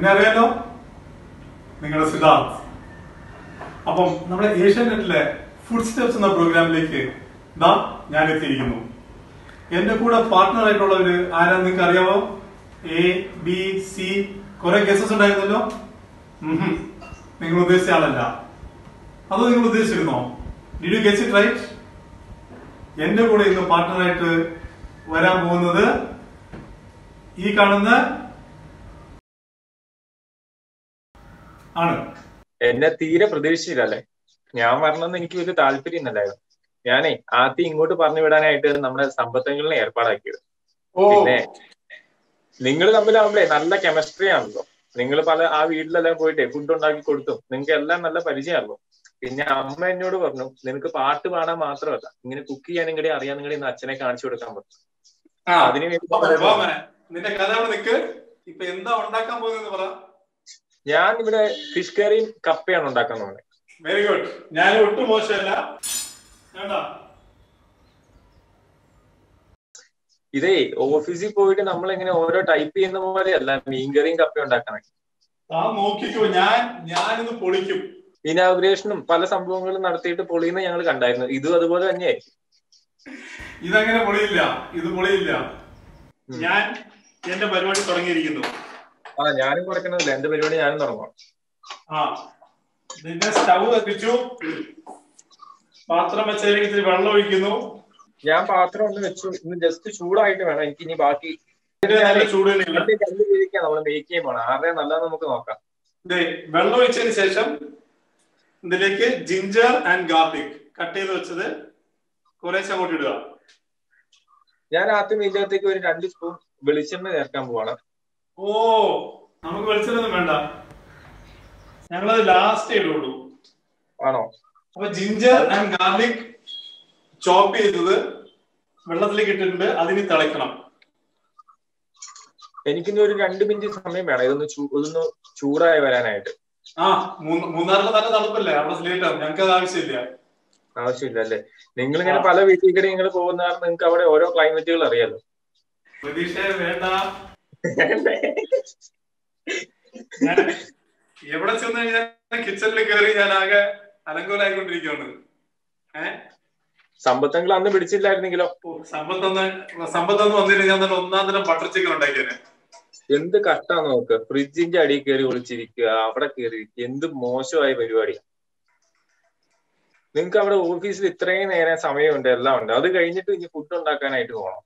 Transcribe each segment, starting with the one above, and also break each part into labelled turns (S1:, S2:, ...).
S1: എന്നെ അറിയാലോ നിങ്ങളുടെ സിദ്ധാർത്ഥ് അപ്പം നമ്മുടെ ഏഷ്യാനെറ്റിലെ ഫുഡ് സ്റ്റെപ്സ് എന്ന പ്രോഗ്രാമിലേക്ക് ദാ ഞാൻ എത്തിയിരിക്കുന്നു എന്റെ കൂടെ പാർട്ട്ണർ ആയിട്ടുള്ളവര് ആരാ നിങ്ങൾക്ക് അറിയാവോ എ ബി സി കുറെ ഗസസ് ഉണ്ടായിരുന്നല്ലോ ഉഹും. നിങ്ങൾ ഉദ്ദേശിച്ച ആളല്ല അതോ നിങ്ങൾ ഉദ്ദേശിച്ചിരുന്നോ did you get it right എന്റെ കൂടെ ഇന്ന് പാർട്ട്ണറായിട്ട് വരാൻ പോകുന്നത് ഈ കാണുന്ന ആണ്
S2: എന്നെ തീരെ പ്രതീക്ഷിച്ചില്ലല്ലേ ഞാൻ വരണമെന്ന് എനിക്ക് വലിയ താല്പര്യം ഉണ്ടായിരുന്നു ഞാനേ ആദ്യം ഇങ്ങോട്ട് പറഞ്ഞു വിടാനായിട്ട് നമ്മുടെ സമ്പത്തങ്ങളിനെ ഏർപ്പാടാക്കിയത്
S1: ഓ
S2: പിന്നെ നിങ്ങൾ തമ്മിലാവുമ്പളേ നല്ല കെമിസ്ട്രി ആണല്ലോ നിങ്ങൾ പല ആ വീട്ടിലെല്ലാം പോയിട്ടേ ഫുഡ് ഉണ്ടാക്കി കൊടുത്തും നിങ്ങൾക്ക് എല്ലാം നല്ല പരിചയമാണല്ലോ പിന്നെ അമ്മ എന്നോട് പറഞ്ഞു നിനക്ക് പാട്ട് പാടാൻ മാത്രമല്ല ഇങ്ങനെ കുക്ക് ചെയ്യാനും കൂടി അറിയാനും കൂടി ഇന്ന് അച്ഛനെ കാണിച്ചു കൊടുക്കാൻ പറ്റും
S1: ആ
S2: അതിന് വേണ്ടി
S1: വാ മോനെ, വാ മോനെ. നിന്റെ കഥ അവിടെ നിക്ക് ഇപ്പൊ എന്താ ഉണ്ടാക്കാൻ പോകുന്നത് പറ
S2: ഞാൻ ഇവിടെ ഫിഷ് കറിയും കപ്പയാണ് ഉണ്ടാക്കാൻ പോകുന്നത്
S1: വെരി ഗുഡ് ഞാൻ ഒട്ടും മോശമല്ല വേണ്ട
S2: ഇതേ ഓഫീസിൽ പോയിട്ട് നമ്മൾ ഇങ്ങനെ ഓരോ ടൈപ്പ് ചെയ്യുന്ന പോലെയല്ല മീൻകറിയും കപ്പയും ഉണ്ടാക്കണം
S1: ആ നോക്കിക്കോ ഞാൻ ഞാനിന്ന് പൊളിക്കും
S2: ഇനാഗുറേഷനും പല സംഭവങ്ങളും നടത്തിയിട്ട് പൊളിയുന്ന ഞങ്ങൾ കണ്ടായിരുന്നു ഇതും അതുപോലെ തന്നെയായിരിക്കും
S1: ഇതങ്ങനെ പൊളിയില്ല ഇത് പൊളിയില്ല ഞാൻ എന്റെ പരിപാടി തുടങ്ങിയിരിക്കുന്നു
S2: ആ ഞാനും കുറയ്ക്കണമല്ലോ എന്റെ പരിപാടി ഞാനും തുടങ്ങാം
S1: ആ നിന്റെ സ്റ്റവ് കത്തിച്ചു പാത്രം വെച്ചതിലേക്ക് ഇത്തിരി വെള്ളം ഒഴിക്കുന്നു
S2: ഞാൻ പാത്രം ഒന്ന് വെച്ചു ഇന്ന് ജസ്റ്റ് ചൂടായിട്ട് വേണം എനിക്ക് ഇനി ബാക്കി
S1: ഇതിന്റെ നല്ല ചൂട് തന്നെയാണ്
S2: രണ്ട് രീതിക്കാണ് നമ്മൾ മേക്ക് ചെയ്യാൻ പോണം ആരുടെ നല്ലത് നമുക്ക് നോക്കാം
S1: ദേ, വെള്ളം ഒഴിച്ചതിന് ശേഷം ഇതിലേക്ക് ജിഞ്ചർ ആൻഡ് ഗാർലിക് കട്ട് ചെയ്ത് വെച്ചത് കുറേശ്ശെ അങ്ങോട്ട് ഇടുക
S2: ഞാൻ ആദ്യം ഇതിനകത്തേക്ക് ഒരു രണ്ട് സ്പൂൺ വെളിച്ചെണ്ണ ചേർക്കാൻ പോവാണ്
S1: ഓ നമുക്ക് വെളിച്ചെണ്ണൊന്നും വേണ്ട ഞങ്ങളത് ലാസ്റ്റ് ഇടുള്ളൂ
S2: ആണോ
S1: അപ്പൊ ജിഞ്ചർ ആൻഡ് ഗാർലിക് ചോപ്പ് ചെയ്തത് വെള്ളത്തിലേക്ക് ഇട്ടിട്ടുണ്ട് അതിന് തിളയ്ക്കണം
S2: എനിക്കിനി ഒരു രണ്ട് മിനിറ്റ് സമയം വേണം ഇതൊന്ന് ചൂ- ഇതൊന്ന് ചൂടായി വരാനായിട്ട്
S1: ആ മൂന്ന് മൂന്നാറിലെ തന്നെ തണുപ്പല്ലേ അവിടെ ലേറ്റ് ആവും ഞങ്ങൾക്ക് അത് ആവശ്യമില്ല
S2: ആവശ്യമില്ല അല്ലേ നിങ്ങൾ ഇങ്ങനെ പല വീട്ടിൽ കൂടെ നിങ്ങൾ പോകുന്ന കാരണം നിങ്ങൾക്ക് അവിടെ ഓരോ ക്ലൈമറ്റുകൾ അറിയാലോ
S1: പ്രതീക്ഷ വേണ്ട ഞാൻ എവിടെ ചെന്ന് കഴിഞ്ഞാൽ കിച്ചണിൽ കയറി ഞാൻ ആകെ അലങ്കോലായിക്കൊണ്ടിരിക്കുകയാണ് ഏഹ്
S2: സമ്പത്തങ്ങൾ അന്ന് പിടിച്ചില്ലായിരുന്നെങ്കിലോ
S1: സമ്പത്തൊന്ന് സമ്പത്തൊന്ന് വന്നിട്ട് ഞാൻ തന്നെ ഒന്നാം തരം ബട്ടർ ചിക്കൻ ഉണ്ടാക്കിയേനെ
S2: എന്ത് കഷ്ടാന്ന് നോക്ക് ഫ്രിഡ്ജിന്റെ അടിയിൽ കയറി ഒളിച്ചിരിക്കുക അവിടെ കയറി ഇരിക്കുക എന്ത് മോശമായ പരിപാടിയാണ് നിങ്ങൾക്ക് അവിടെ ഓഫീസിൽ ഇത്രയും നേരം സമയമുണ്ട് എല്ലാം ഉണ്ട് അത് കഴിഞ്ഞിട്ട് ഇനി ഫുഡ് ഉണ്ടാക്കാനായിട്ട് പോകണം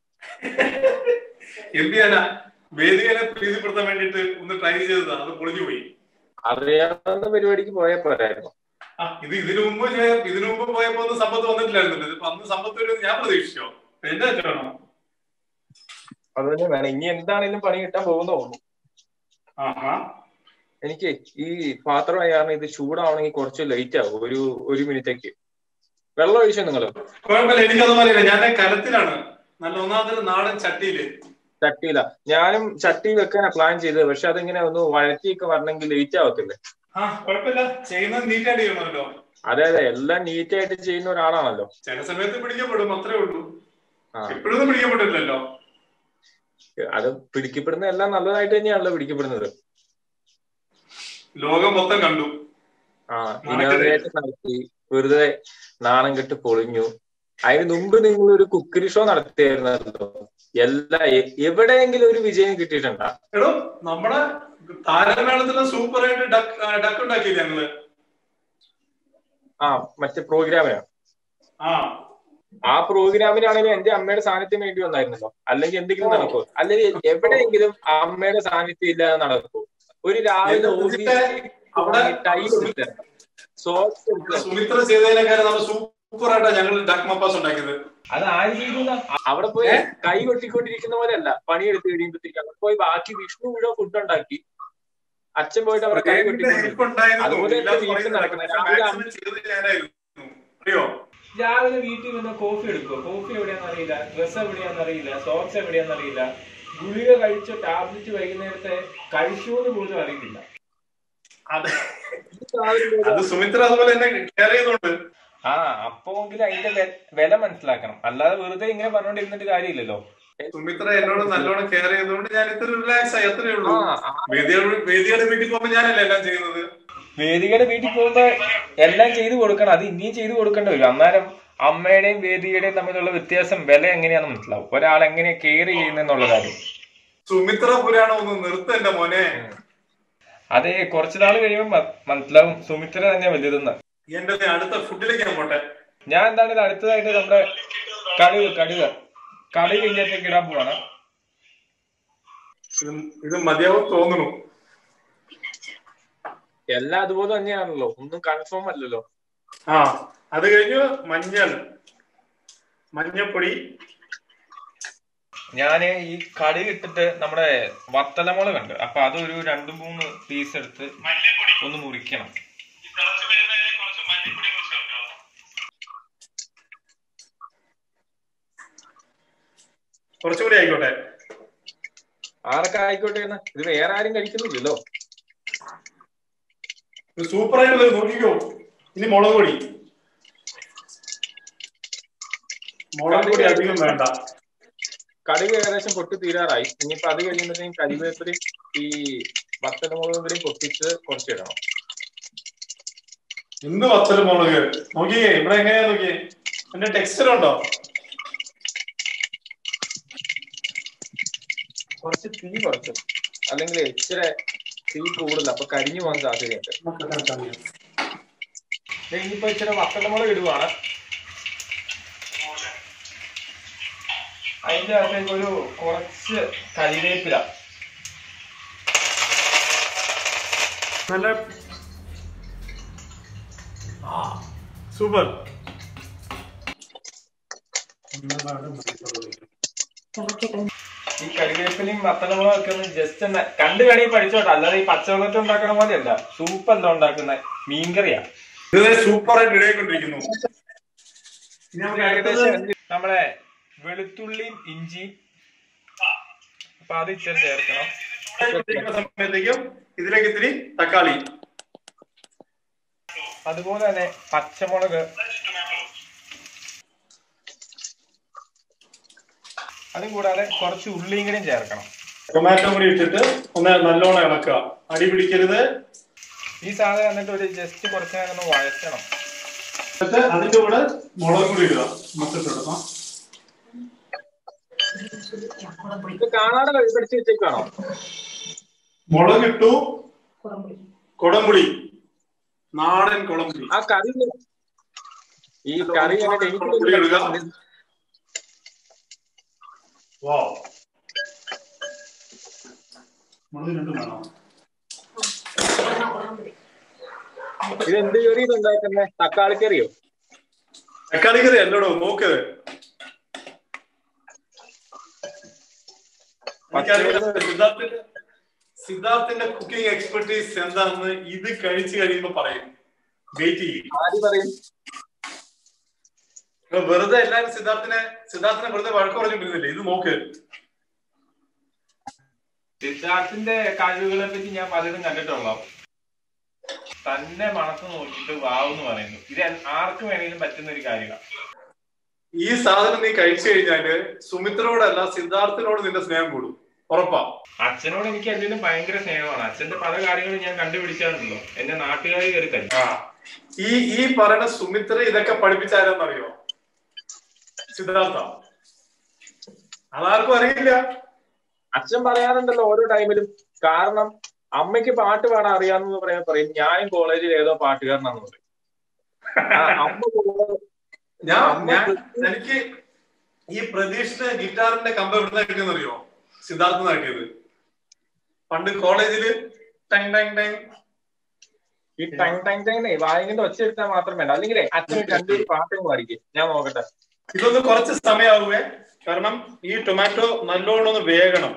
S1: എന്ത് ചെയ്യാനാ വേദികനെ പ്രീതിപ്പെടുത്താൻ വേണ്ടിട്ട് ഒന്ന് ട്രൈ ചെയ്തതാ അത് പൊളിഞ്ഞു പോയി
S2: അറിയാവുന്ന പരിപാടിക്ക് പോയാൽ പോരായിരുന്നു
S1: ആ ഇത് ഇതിനു മുമ്പ് ചെയ്യ- ഇതിനു മുമ്പ് പോയപ്പോ ഒന്നും സമ്പത്ത് വന്നിട്ടില്ലായിരുന്നല്ലോ ഇതിപ്പോ അന്ന് സമ്പത്ത് വരുമെന്ന് ഞാൻ പ്രതീക്ഷിച്ചോ എന്റെ തെറ്റാണോ
S2: അത് തന്നെ വേണം ഇനി എന്താണെങ്കിലും പണി കിട്ടാൻ പോകുന്ന തോന്നുന്നു
S1: ആഹാ
S2: എനിക്ക് ഈ പാത്രം കാരണം ഇത് ചൂടാവണമെങ്കിൽ കുറച്ച് ലേറ്റ് ആവും ഒരു ഒരു മിനിറ്റേക്ക് വെള്ളം ഒഴിച്ചോ നിങ്ങൾ
S1: കുഴപ്പമില്ല എനിക്കതുപോലെ ഇല്ല ഞാൻ കലത്തിലാണ് നല്ല ഒന്നാമത്തെ നാടൻ ചട്ടിയില്
S2: ചട്ടിയില ഞാനും ചട്ടി വെക്കാനാ പ്ലാൻ ചെയ്തത് പക്ഷെ അതിങ്ങനെ ഒന്ന് വഴറ്റിയൊക്കെ വരണമെങ്കിൽ ലേറ്റ് ആവത്തില്ലേ
S1: ആ കുഴപ്പമില്ല ചെയ്യുന്നത് നീറ്റായിട്ട് ചെയ്യണമല്ലോ
S2: അതെ അതെ എല്ലാം നീറ്റ് ആയിട്ട് ചെയ്യുന്ന ഒരാളാണല്ലോ
S1: ചില സമയത്ത് പിടിക്കപ്പെടും അത്രേ ഉള്ളൂ
S2: ആ
S1: എപ്പോഴൊന്നും പിടിക്കപ്പെട്ടില്ലല്ലോ
S2: അത് പിടിക്കപ്പെടുന്ന എല്ലാം നല്ലതായിട്ട് തന്നെയാണല്ലോ പിടിക്കപ്പെടുന്നത്
S1: ലോകം മൊത്തം കണ്ടു
S2: ആ ഇനോവേറ്റ് നടത്തി വെറുതെ നാണം കെട്ട് പൊളിഞ്ഞു അതിന് മുമ്പ് നിങ്ങൾ ഒരു കുക്കറി ഷോ നടത്തിയായിരുന്നല്ലോ എല്ലാ എ- എവിടെയെങ്കിലും ഒരു വിജയം കിട്ടിയിട്ടുണ്ടാ
S1: എടോ നമ്മുടെ താരമേളത്തിലെ സൂപ്പർ ആയിട്ട് ഡക്ക് ഡക്ക് ഉണ്ടാക്കിയില്ല ഞങ്ങള്
S2: ആ മറ്റേ പ്രോഗ്രാമിനാണ്
S1: ആ
S2: ആ പ്രോഗ്രാമിനാണെങ്കിലും എന്റെ അമ്മയുടെ സാന്നിധ്യം വേണ്ടി വന്നായിരുന്നല്ലോ അല്ലെങ്കിൽ എന്തെങ്കിലും നടക്കുമോ അല്ലെങ്കിൽ എവിടെയെങ്കിലും അമ്മയുടെ സാന്നിധ്യം ഇല്ലാതെ നടക്കുമോ ഒരു രാവിലെ
S1: എന്റെ
S2: ഓഫീസിൽ
S1: അവിടെ
S2: ടൈം എടുത്ത് സോക്സ് എടുത്ത്
S1: സുമിത്ര ചെയ്തതിനേക്കാൾ നമ്മൾ സൂപ്പർ ആയിട്ടാ ഞങ്ങൾ ഡക്ക് മപ്പാസ് ഉണ്ടാക്കിയത്
S2: അത് ആര് ചെയ്തില്ല അവിടെ പോയി കൈ കൊട്ടിക്കൊണ്ടിരിക്കുന്ന പോലെയല്ല പണിയെടുത്ത് കഴിയുമ്പോഴത്തേക്ക് അവിടെ പോയി ബാക്കി വിഷ്ണു മുഴുവൻ ഫുഡ് ഉണ്ടാക്കി അച്ഛൻ പോയിട്ട് അവിടെ കൈ കൊട്ടിക്കൊണ്ടിരിക്കും അതുപോലെ തന്നെ വീട്ടിൽ നടക്കുന്നത്. രാവിലെ അമ്മ-
S1: ചെയ്തത് ഞാനായിരുന്നു അറിയോ
S2: രാവിലെ വീട്ടിൽ വന്ന് കോഫി എടുക്കുക കോഫി എവിടെയാന്ന് അറിയില്ല ഡ്രസ് എവിടെയാന്ന് അറിയില്ല സോക്സ് എവിടെയാന്ന് അറിയില്ല ഗുളിക കഴിച്ച ടാബ്ലറ്റ് വൈകുന്നേരത്തെ കഴിച്ചു എന്ന് പോലും അറിയില്ല
S1: അത് അത് സുമിത്ര അതുപോലെ തന്നെ കെയർ ചെയ്തോണ്ട്
S2: ആ അപ്പോങ്കിലും അതിന്റെ വെ- വില മനസ്സിലാക്കണം അല്ലാതെ വെറുതെ ഇങ്ങനെ പറഞ്ഞോണ്ടിരുന്നിട്ട് കാര്യമില്ലല്ലോ
S1: സുമിത്ര എന്നോട് നല്ലോണം കെയർ ചെയ്തുകൊണ്ട് ഞാൻ ഇത്ര റിലാക്സ് ആയി അത്രേ ഉള്ളൂ
S2: ആ ആ
S1: വേദിയുടെ വേദിയുടെ വീട്ടിൽ പോകുമ്പോ ഞാനല്ലേ എല്ലാം ചെയ്യുന്നത്
S2: വേദികയുടെ വീട്ടിൽ പോകുമ്പോ എല്ലാം ചെയ്തു കൊടുക്കണം അത് ഇനിയും ചെയ്തു കൊടുക്കേണ്ടി വരും അന്നേരം അമ്മയുടെയും വേദിയുടെയും തമ്മിലുള്ള വ്യത്യാസം വില എങ്ങനെയാണെന്ന് മനസ്സിലാവും ഒരാൾ എങ്ങനെയാ കെയർ ചെയ്യുന്നുള്ള കാര്യം
S1: സുമിത്ര പുരാണം ഒന്ന് നിർത്ത എന്റെ മോനെ
S2: അതെ കുറച്ചു നാൾ കഴിയുമ്പോൾ മ- മനസ്സിലാവും സുമിത്ര തന്നെ വലുതെന്ന്
S1: എന്റെ അടുത്ത ഫുഡിലേക്ക് ഞാൻ പോട്ടെ
S2: ഞാൻ എന്താണ് ഇത് അടുത്തതായിട്ട് നമ്മുടെ കടുക് കടുക് കടുക് ഇതിനകത്തേക്ക് ഇടാൻ പോവാണ്
S1: ഇത് ഇത് മതിയാവും തോന്നുന്നു
S2: എല്ലാം അതുപോലെ തന്നെയാണല്ലോ ഒന്നും കൺഫേം അല്ലല്ലോ
S1: ആ അത് കഴിഞ്ഞ് മഞ്ഞൾ മഞ്ഞപ്പൊടി
S2: ഞാന് ഈ കടുക് ഇട്ടിട്ട് നമ്മുടെ വത്തലമുളക് ഉണ്ട് അപ്പൊ അതൊരു രണ്ടു മൂന്ന് പീസ് എടുത്ത് ഒന്ന് മുറിക്കണം
S1: കുറച്ചുകൂടി ആയിക്കോട്ടെ
S2: ആരൊക്കെ ആയിക്കോട്ടെ എന്ന് ഇത് വേറെ ആരും കഴിക്കുന്നില്ലല്ലോ
S1: സൂപ്പർ ആയിട്ട് വരും നോക്കിക്കോ ഇനി മുളക് പൊടി മുളക് പൊടി അധികം വേണ്ട
S2: കടുക് ഏകദേശം പൊട്ടി തീരാറായി ഇനിയിപ്പോ അത് കഴിയുമ്പോഴത്തേക്കും കരിവേപ്പിലയും ഈ വത്തലമുളകും കൂടി പൊട്ടിച്ച് കുറച്ചിടണം
S1: എന്ത് വത്തല് മുളക് നോക്കിയേ ഇവിടെ എങ്ങനെയാ നോക്കിയേ എന്റെ ടെക്സ്ചർ ഉണ്ടോ
S2: കുറച്ച് തീ കുറച്ച് അല്ലെങ്കിൽ ഇച്ചിരി തീ കൂടുതൽ അപ്പൊ കരിഞ്ഞു പോകാൻ സാധ്യതയുണ്ട് ദേ ഇനിയിപ്പോ ഇച്ചിരി വത്തലമുളക് ഇടുവാണ് അതിന്റെ അകത്തേക്ക് ഒരു കുറച്ച് കരിവേപ്പില
S1: നല്ല സൂപ്പർ
S2: ഈ കരിവേപ്പിലയും വത്തലമുളകും ഒക്കെ ഒന്ന് ജസ്റ്റ് ഒന്ന് കണ്ടു വേണമെങ്കിൽ പഠിച്ചോട്ടെ അല്ലാതെ ഈ പച്ചവെള്ളത്തിൽ ഉണ്ടാക്കണ പോലെയല്ല സൂപ്പ് എന്താ ഉണ്ടാക്കുന്ന മീൻകറിയാ
S1: ഇത് സൂപ്പർ ആയിട്ട് ഇടയിക്കൊണ്ടിരിക്കുന്നു ഇനി നമുക്ക് അടുത്തത്
S2: ഏകദേശം നമ്മളെ വെളുത്തുള്ളിയും ഇഞ്ചിയും അപ്പൊ അത് ഇച്ചിരി ചേർക്കണം
S1: ഇരിക്കുന്ന സമയത്തേക്കും ഇതിലേക്ക് ഇത്തിരി തക്കാളി
S2: അതുപോലെ തന്നെ പച്ചമുളക് അതും കൂടാതെ കുറച്ച് ഉള്ളിയും കൂടിയും ചേർക്കണം
S1: ടൊമാറ്റോ കൂടി ഇട്ടിട്ട് ഒന്ന് നല്ലോണം ഇളക്കുക അടി പിടിക്കരുത്
S2: ഈ സാധനം എന്നിട്ട് ഒരു ജസ്റ്റ് കുറച്ച് നേരം ഒന്ന് വഴറ്റണം
S1: എന്നിട്ട് അതിന്റെ കൂടെ മുളക് കൂടി ഇടുക മൊത്തത്തിലെടുക്കാം
S2: ഇത് കാണാതെ കഴിപ്പിടിച്ച് വെച്ചേക്കാണോ
S1: മുളക് ഇട്ടു കുടംപുളി നാടൻ കുടംപുളി
S2: ആ കറി ഈ കറി കണ്ടിട്ട് എനിക്ക്
S1: ഉള്ളി ഇടുക. വാ മുളക് രണ്ടും വേണം
S2: ഇത് എന്ത് കറി ഇത് ഉണ്ടാക്കുന്നേ തക്കാളി കറിയോ
S1: തക്കാളി കറി അല്ലടോ നോക്ക് എനിക്കറിയില്ല, സിദ്ധാർത്ഥിന്റെ സിദ്ധാർത്ഥിന്റെ കുക്കിംഗ് എക്സ്പെർട്ടീസ് എന്താണെന്ന് ഇത് കഴിച്ചു കഴിയുമ്പോ പറയും വെയിറ്റ് ചെയ്യും
S2: ആര് പറയും
S1: ഇപ്പൊ വെറുതെ എല്ലാരും സിദ്ധാർത്ഥിനെ സിദ്ധാർത്ഥിനെ വെറുതെ വഴക്ക് പറഞ്ഞിട്ടിരുന്നില്ലേ ഇത് നോക്ക്
S2: സിദ്ധാർത്ഥിന്റെ കഴിവുകളെ പറ്റി ഞാൻ പലതും കണ്ടിട്ടുള്ളൂ തന്നെ മണത്ത് നോക്കിയിട്ട് വാവെന്ന് പറയുന്നു ഇത് ആർക്ക് വേണമെങ്കിലും പറ്റുന്ന ഒരു കാര്യമാണ്
S1: ഈ സാധനം നീ കഴിച്ചു കഴിഞ്ഞാല് സുമിത്രയോടല്ല സിദ്ധാർത്ഥിനോട് നിന്റെ സ്നേഹം കൂടും ഉറപ്പാ
S2: അച്ഛനോട് എനിക്ക് എന്തെങ്കിലും ഭയങ്കര സ്നേഹമാണ് അച്ഛന്റെ പല കാര്യങ്ങളും ഞാൻ കണ്ടുപിടിച്ചാണല്ലോ എന്റെ നാട്ടുകാർ കയറി തരും
S1: ആ ഈ ഈ പറയുന്ന സുമിത്ര ഇതൊക്കെ പഠിപ്പിച്ചാരെന്നറിയോ സിദ്ധാർത്ഥ അതാർക്കും അറിയില്ല
S2: അച്ഛൻ പറയാറുണ്ടല്ലോ ഓരോ ടൈമിലും കാരണം അമ്മയ്ക്ക് പാട്ട് പാടാൻ അറിയാമെന്ന് പറയാൻ പറയും ഞാനും കോളേജിൽ ഏതോ പാട്ടുകാരനാണെന്ന് പറയും ആ, അമ്മ കോളേ-
S1: ഞാൻ ഞാൻ എനിക്ക് ഈ പ്രതീക്ഷിന് ഗിറ്റാറിന്റെ കമ്പ എവിടുന്ന കിട്ടിയെന്നറിയോ സിദ്ധാർത്ഥ കിട്ടിയത് പണ്ട് കോളേജില് ടങ് ടങ് ടങ്
S2: ഈ ടങ് ടങ് ടങ് വായിന്റെ ഒച്ച എടുത്താൽ മാത്രം വേണ്ട അല്ലെങ്കിൽ അച്ഛൻ രണ്ടൊരു പാട്ടും പാടിക്കും ഞാൻ നോക്കട്ടെ
S1: ഇതൊന്ന് കുറച്ച് സമയമാവുകയെ കാരണം ഈ ടൊമാറ്റോ നല്ലോണം ഒന്ന് വേകണം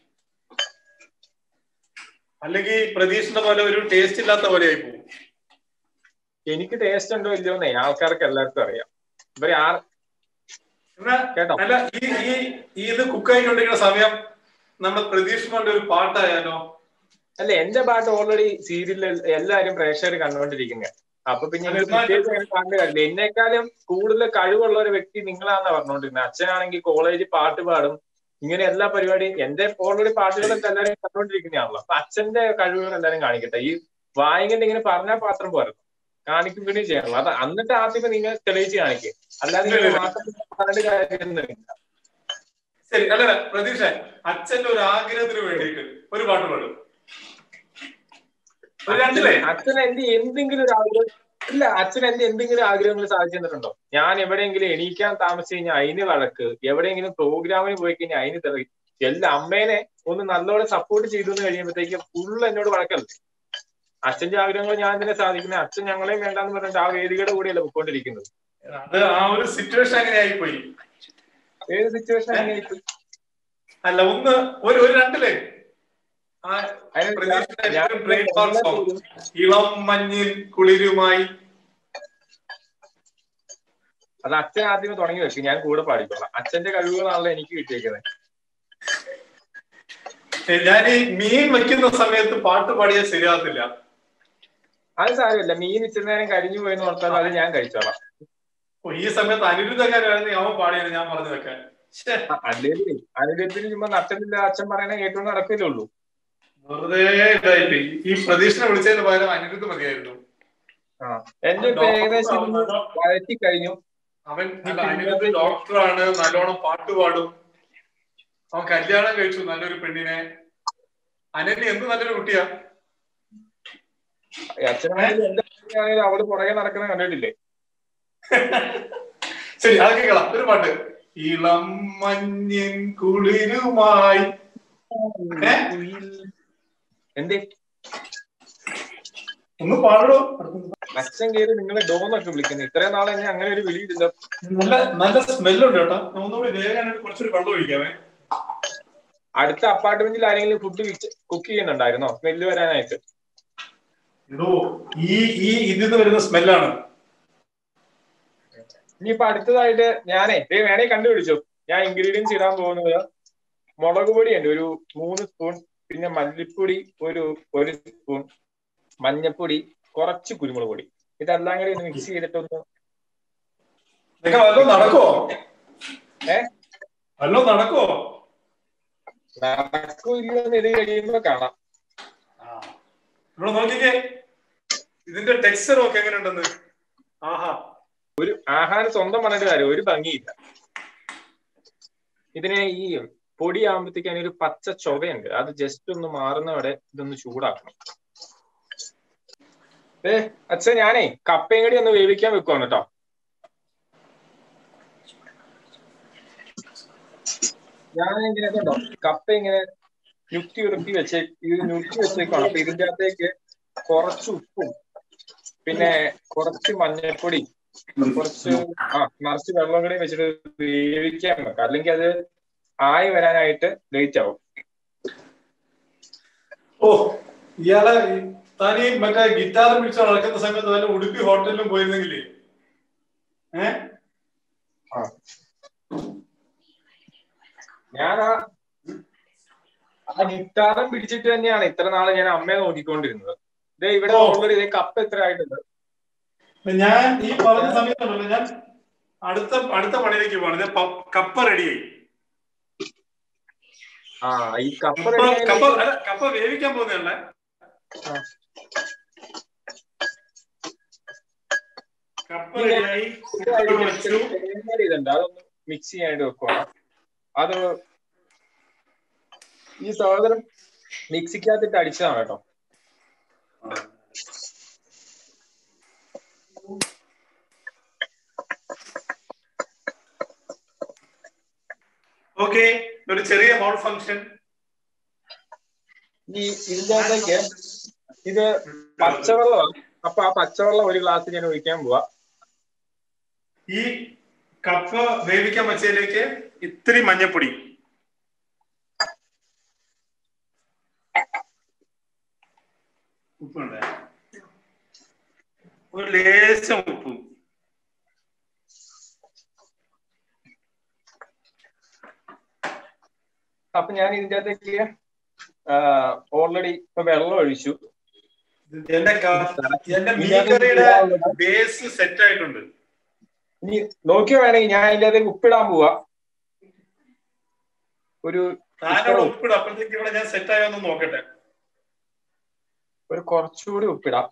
S1: അല്ലെങ്കിൽ പ്രതീക്ഷിന്റെ പോലെ ഒരു ടേസ്റ്റ് ഇല്ലാത്ത പോലെ ആയി പോകും
S2: എനിക്ക് ടേസ്റ്റ് ഉണ്ടോ ഇല്ലയോന്നേ ആൾക്കാർക്ക് എല്ലാവർക്കും അറിയാം ഇവര് ആർ
S1: എന്നാ
S2: കേട്ടോ
S1: അല്ല ഈ ഈ ഈ ഇത് കുക്ക് ആയിക്കൊണ്ടിരിക്കുന്ന സമയം നമ്മുടെ പ്രതീക്ഷിന്റെ ഒരു പാട്ടായാലോ
S2: അല്ല എന്റെ പാട്ട് ഓൾറെഡി സീരിയലിൽ എല്ലാരും പ്രേക്ഷകർ കണ്ടുകൊണ്ടിരിക്കുന്നത് അപ്പൊ പിന്നെ എനിക്ക്
S1: എന്നാലും-
S2: പ്രത്യേകിച്ച് അങ്ങനെ കാണേണ്ട കാര്യമില്ല എന്നെക്കാളും കൂടുതൽ കഴിവുള്ള ഒരു വ്യക്തി നിങ്ങളാന്നാ പറഞ്ഞുകൊണ്ടിരുന്നത് അച്ഛനാണെങ്കിൽ കോളേജിൽ പാട്ട് പാടും ഇങ്ങനെ എല്ലാ പരിപാടിയും എന്റെ ഓൾറെഡി പാട്ടുകളൊക്കെ എല്ലാവരും കണ്ടുകൊണ്ടിരിക്കുന്നതാണല്ലോ അപ്പൊ അച്ഛന്റെ കഴിവുകൾ എല്ലാവരും കാണിക്കട്ടെ ഈ വായിങ്ങനെ ഇങ്ങനെ പറഞ്ഞാൽ മാത്രം പോരല്ലോ കാണിക്കുകയും ചെയ്യണല്ലോ അത് എന്നിട്ട് ആദ്യമേ നിങ്ങൾ തെളിയിച്ച് കാണിക്കുക അല്ലാതെ ഇങ്ങനെ മാത്രം പറഞ്ഞിട്ട് കാര്യമൊന്നുമില്ല
S1: ശരി അല്ല പ്രതീക്ഷ അച്ഛന്റെ ഒരു ആഗ്രഹത്തിന് വേണ്ടിയിട്ട് ഒരു പാട്ട് പാടും ഒരു രണ്ടിലേ
S2: അച്ഛൻ എന്റെ എന്തെങ്കിലും ഒരു ആഗ്രഹം ഇല്ല അച്ഛൻ എന്റെ എന്തെങ്കിലും ആഗ്രഹങ്ങൾ സാധിച്ചു തന്നിട്ടുണ്ടോ ഞാൻ എവിടെയെങ്കിലും എണീക്കാൻ താമസിച്ചു കഴിഞ്ഞാൽ അതിന് വഴക്ക് എവിടെയെങ്കിലും പ്രോഗ്രാമിന് പോയി കഴിഞ്ഞാൽ അതിന് തെറി എല്ലാ അമ്മേനെ ഒന്ന് നല്ലോണം സപ്പോർട്ട് ചെയ്തു എന്ന് കഴിയുമ്പോഴത്തേക്ക് ഫുള്ള് എന്നോട് വഴക്കല്ലേ അച്ഛന്റെ ആഗ്രഹങ്ങൾ ഞാൻ തന്നെ സാധിക്കുന്നത് അച്ഛൻ ഞങ്ങളെയും വേണ്ടാന്ന് പറഞ്ഞിട്ട് ആ വേദികയുടെ കൂടെയല്ല പൊയ്ക്കൊണ്ടിരിക്കുന്നത്
S1: അത് ആ ഒരു സിറ്റുവേഷൻ അങ്ങനെ ആയിപ്പോയി
S2: ഏത് സിറ്റുവേഷൻ അങ്ങനെ
S1: അല്ല ഒന്ന് ഒരു ഒരു രണ്ടിലേ ആ
S2: അതിന്
S1: പ്രതീക്ഷയുടെ
S2: ഞാൻ-
S1: ഏറ്റവും great song song. ഇളം മഞ്ഞിൽ കുളിരുമായി
S2: അത് അച്ഛൻ ആദ്യമേ തുടങ്ങി വെക്കും ഞാൻ കൂടെ പാടിക്കോളാം അച്ഛന്റെ കഴിവുകളാണല്ലോ എനിക്ക് കിട്ടിയേക്കുന്നത്
S1: ഏ, ഞാൻ ഈ മീൻ വെക്കുന്ന സമയത്ത് പാട്ട് പാടിയാൽ ശരിയാകത്തില്ല
S2: അത് സാരമില്ല മീൻ ഇച്ചിരി നേരം കഴിഞ്ഞു പോയെന്ന് ഓർത്താൽ അത് ഞാൻ കഴിച്ചോളാം
S1: ഓ, ഈ സമയത്ത് അനിരുദ്ധക്കാരായിരുന്നു അവൻ പാടിയത് ഞാൻ പറഞ്ഞതൊക്കെ ശ്ശേ,
S2: അല്ലെങ്കിൽ അനുജത്തിന് ചുമ്മാ നട്ടമില്ല അച്ഛൻ പറയണ കേട്ടോണ്ട് നടക്കില്ലേ ഉള്ളൂ
S1: വെറുതെ ഇതായിട്ട് ഈ പ്രതീക്ഷനെ വിളിച്ചതിന് പകരം അനിരുദ്ധ മതിയായിരുന്നു
S2: എന്റെ ഇപ്പൊ ഏകദേശം ഒന്ന് വഴറ്റി കഴിഞ്ഞു
S1: അവൻ അല്ല, അനിരുദ്ധ ഡോക്ടറാണ് നല്ലോണം പാട്ട് പാടും അവൻ കല്യാണം കഴിച്ചു നല്ലൊരു പെണ്ണിനെ അനന്യ എന്ത് നല്ലൊരു കുട്ടിയാ
S2: അച്ഛനാണെങ്കിൽ എന്റെ അച്ഛനാണെങ്കിൽ അവള് പുറകെ നടക്കുന്ന കണ്ടിട്ടില്ലേ
S1: ശരി അതൊക്കെ കളാം ഒരു പാട്ട് ഇളം മഞ്ഞിൻ കുളിരുമായി ഏ?
S2: എന്തേ
S1: ഒന്ന് പാടോ
S2: അച്ഛൻ കയറി നിങ്ങളെ ഡോന്നൊക്കെ വിളിക്കുന്നു ഇത്രയും നാളെ ഞാൻ അങ്ങനെ ഒരു വിളിയില്ല
S1: നല്ല നല്ല സ്മെല്ലുണ്ട് കേട്ടോ ഞാൻ ഒന്നുകൂടി വേഗം കുറച്ചൊരു വെള്ളം ഒഴിക്കാമേ
S2: അടുത്ത അപ്പാർട്ട്മെന്റിൽ ആരെങ്കിലും ഫുഡ് കുക്ക് ചെയ്യുന്നുണ്ടായിരുന്നോ സ്മെല്ല് വരാനായിട്ട്
S1: ഇതോ ഈ ഈ ഇതിൽ നിന്ന് വരുന്ന സ്മെല്ലാണ്
S2: ഇനിയിപ്പൊ അടുത്തതായിട്ട് ഞാനേ ദേ വേണേ കണ്ടുപിടിച്ചു ഞാൻ ഇൻഗ്രീഡിയൻസ് ഇടാൻ പോകുന്നത് മുളക് പൊടിയുണ്ട് ഒരു മൂന്ന് സ്പൂൺ പിന്നെ മല്ലിപ്പൊടി ഒരു ഒരു സ്പൂൺ മഞ്ഞപ്പൊടി കുറച്ച് കുരുമുളക് പൊടി ഇതെല്ലാം കൂടി ഒന്ന് മിക്സ് ചെയ്തിട്ടൊന്ന്
S1: നിനക്ക് വല്ലതും നടക്കുവോ
S2: ഏ
S1: വല്ലതും നടക്കുവോ
S2: നടക്കും ഇല്ലെന്ന് ഇത് കഴിയുമ്പോ കാണാം
S1: ഇവിടെ നോക്കിക്കേ ഇതിന്റെ ടെക്സ്ചർ ഒക്കെ എങ്ങനെയുണ്ടെന്ന് ആഹാ
S2: ഒരു ആഹാരം സ്വന്തം പറഞ്ഞിട്ട് കാര്യം ഒരു ഭംഗിയില്ല ഇതിനെ ഈ പൊടിയാകുമ്പോഴത്തേക്ക് അതിനൊരു പച്ച ചൊവയുണ്ട് അത് ജസ്റ്റ് ഒന്ന് മാറുന്നവിടെ ഇതൊന്ന് ചൂടാക്കണം ഏ അച്ഛൻ ഞാനേ കപ്പയും കൂടി ഒന്ന് വേവിക്കാൻ വെക്കുവാണ് കേട്ടോ ഞാൻ ഇങ്ങനെ കേട്ടോ കപ്പ ഇങ്ങനെ ഞുക്കി ഉരുക്കി വെച്ചേ ഇത് ഞുക്കി വെച്ചേക്കാണ് അപ്പൊ ഇതിന്റെ അകത്തേക്ക് കുറച്ച് ഉപ്പും പിന്നെ കുറച്ച് മഞ്ഞൾപ്പൊടി കുറച്ച് ആ നിറച്ച് വെള്ളം കൂടി വെച്ചിട്ട് വേവിക്കാൻ വെക്കാം അല്ലെങ്കിൽ അത് ആയി വരാനായിട്ട് ലേറ്റ് ആവും
S1: ഓ ഇയാളെ താൻ ഈ മറ്റേ ഗിറ്റാർ പിടിച്ച് നടക്കുന്ന സമയത്ത് വല്ല ഉടുപ്പി ഹോട്ടലിലും പോയിരുന്നെങ്കിലേ ഏ
S2: ഞാൻ ആ ആ ഗിറ്റാറും പിടിച്ചിട്ട് തന്നെയാണ് ഇത്ര നാളെ ഞാൻ അമ്മയെ നോക്കിക്കൊണ്ടിരുന്നത് ഇതേ ഇവിടെ
S1: ഓ.
S2: ഓൾറെഡി ഇതേ കപ്പ് എത്ര ആയിട്ടുണ്ട്
S1: ഞാൻ ഈ പറഞ്ഞ സമയത്തുണ്ടല്ലോ ഞാൻ അടുത്ത അടുത്ത പണിയിലേക്ക് പോവാണ് ഞാൻ പ- കപ്പ റെഡിയായി
S2: ആ ഈ കപ്പ്
S1: കപ്പ
S2: ready
S1: കപ്പ
S2: ആയി-
S1: അല്ല, കപ്പ വേവിക്കാൻ പോകുന്നതല്ലേ
S2: ആ.
S1: കപ്പ
S2: ഇല്ല.
S1: റെഡിയായി
S2: ഇതായിട്ട്
S1: വെച്ചു
S2: തേങ്ങ ഇതുണ്ട് അതൊന്ന് മിക്സ് ചെയ്യാനായിട്ട് വെക്കുക അത് ഈ സഹോദരൻ മിക്സിക്കകത്തിട്ട് അടിച്ചതാണ് കേട്ടോ
S1: ഓക്കെ ഒരു ചെറിയ മോൾ ഫംഗ്ഷൻ
S2: ഈ ഇതിന്റെ അകത്തേക്ക് ഇത് പച്ചവെള്ളമാണ് അപ്പൊ ആ പച്ചവെള്ളം ഒരു ഗ്ലാസ് ഞാൻ ഒഴിക്കാൻ പോവാ
S1: ഈ കപ്പ വേവിക്കാൻ വെച്ചതിലേക്ക് ഇത്തിരി മഞ്ഞപ്പൊടി ഉപ്പുണ്ട് ഒരു ലേശം ഉപ്പും
S2: അപ്പൊ ഞാൻ ഇതിന്റെ അകത്തേക്ക് ഓൾറെഡി ഇപ്പൊ വെള്ളം ഒഴിച്ചു
S1: എന്റെ ക- എന്റെ മീൻകറിയുടെ ബേസ് സെറ്റ് ആയിട്ടുണ്ട്
S2: ഇനി നോക്കിയോ വേണമെങ്കിൽ ഞാൻ ഇതിന്റെ അകത്തേക്ക് ഉപ്പിടാൻ പോവാ ഒരു
S1: താനോട് ഉപ്പിടും അപ്പോഴത്തേക്ക് ഇവിടെ ഞാൻ സെറ്റ് ആയോ എന്ന് നോക്കട്ടെ
S2: ഒരു കുറച്ചുകൂടി ഉപ്പിടാം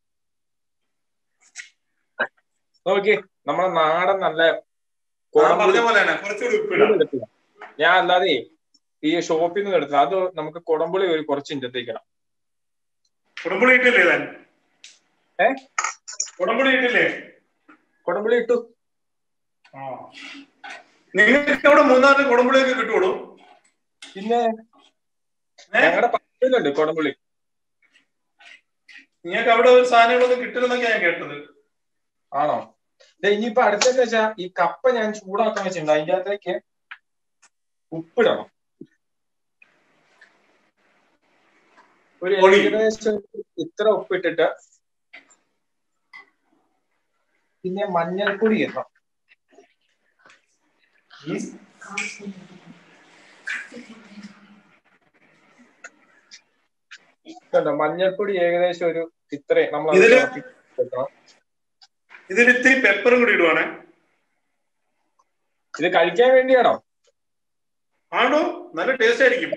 S2: നോക്കി നമ്മളെ നാടൻ നല്ല
S1: ഞാൻ പറഞ്ഞ പോലെ തന്നെ കുറച്ചുകൂടി ഉപ്പിടാം
S2: എടുത്തില്ല. ഞാൻ അല്ലാതെ ഈ ഷോപ്പിൽ നിന്ന് എടുത്തത് അത് നമുക്ക് കുടംപുളി ഒരു കുറച്ച് ഇഞ്ചത്തേക്കിടാം
S1: കുടംപുളി ഇട്ടില്ലേ താൻ
S2: ഏ
S1: കുടംപുളി ഇട്ടില്ലേ
S2: കുടംപുളി ഇട്ടു
S1: ആ നിങ്ങൾക്ക് അവിടെ മൂന്നാറിന് കുടംപുളിയൊക്കെ കിട്ടുള്ളൂ
S2: പിന്നെ ഞങ്ങളുടെ പത്തിലുണ്ട് കുടംപുളി
S1: നിങ്ങൾക്ക് അവിടെ ഒരു സാധനങ്ങളൊന്നും കിട്ടില്ലെന്നൊക്കെ ഞാൻ കേട്ടത്
S2: ആണോ ദേ ഇനിയിപ്പോ അടുത്തെന്ന് വെച്ചാ ഈ കപ്പ ഞാൻ ചൂടാക്കാൻ വെച്ചിട്ടുണ്ട് അതിന്റെ അകത്തേക്ക് ഉപ്പിടണം ഒരു
S1: പൊടി.
S2: ഏകദേശം ഇത്ര ഉപ്പിട്ടിട്ട് പിന്നെ മഞ്ഞൾപ്പൊടി ഇടണം കണ്ടോ മഞ്ഞൾപ്പൊടി ഏകദേശം ഒരു ഇത്രയും നമ്മൾ
S1: ഇതില്
S2: വെക്കണം
S1: ഇതിൽ ഇത്തിരി പെപ്പറും കൂടി ഇടുവാണേ
S2: ഇത് കഴിക്കാൻ വേണ്ടിയാണോ
S1: ആണോ നല്ല ടേസ്റ്റ് ആയിരിക്കും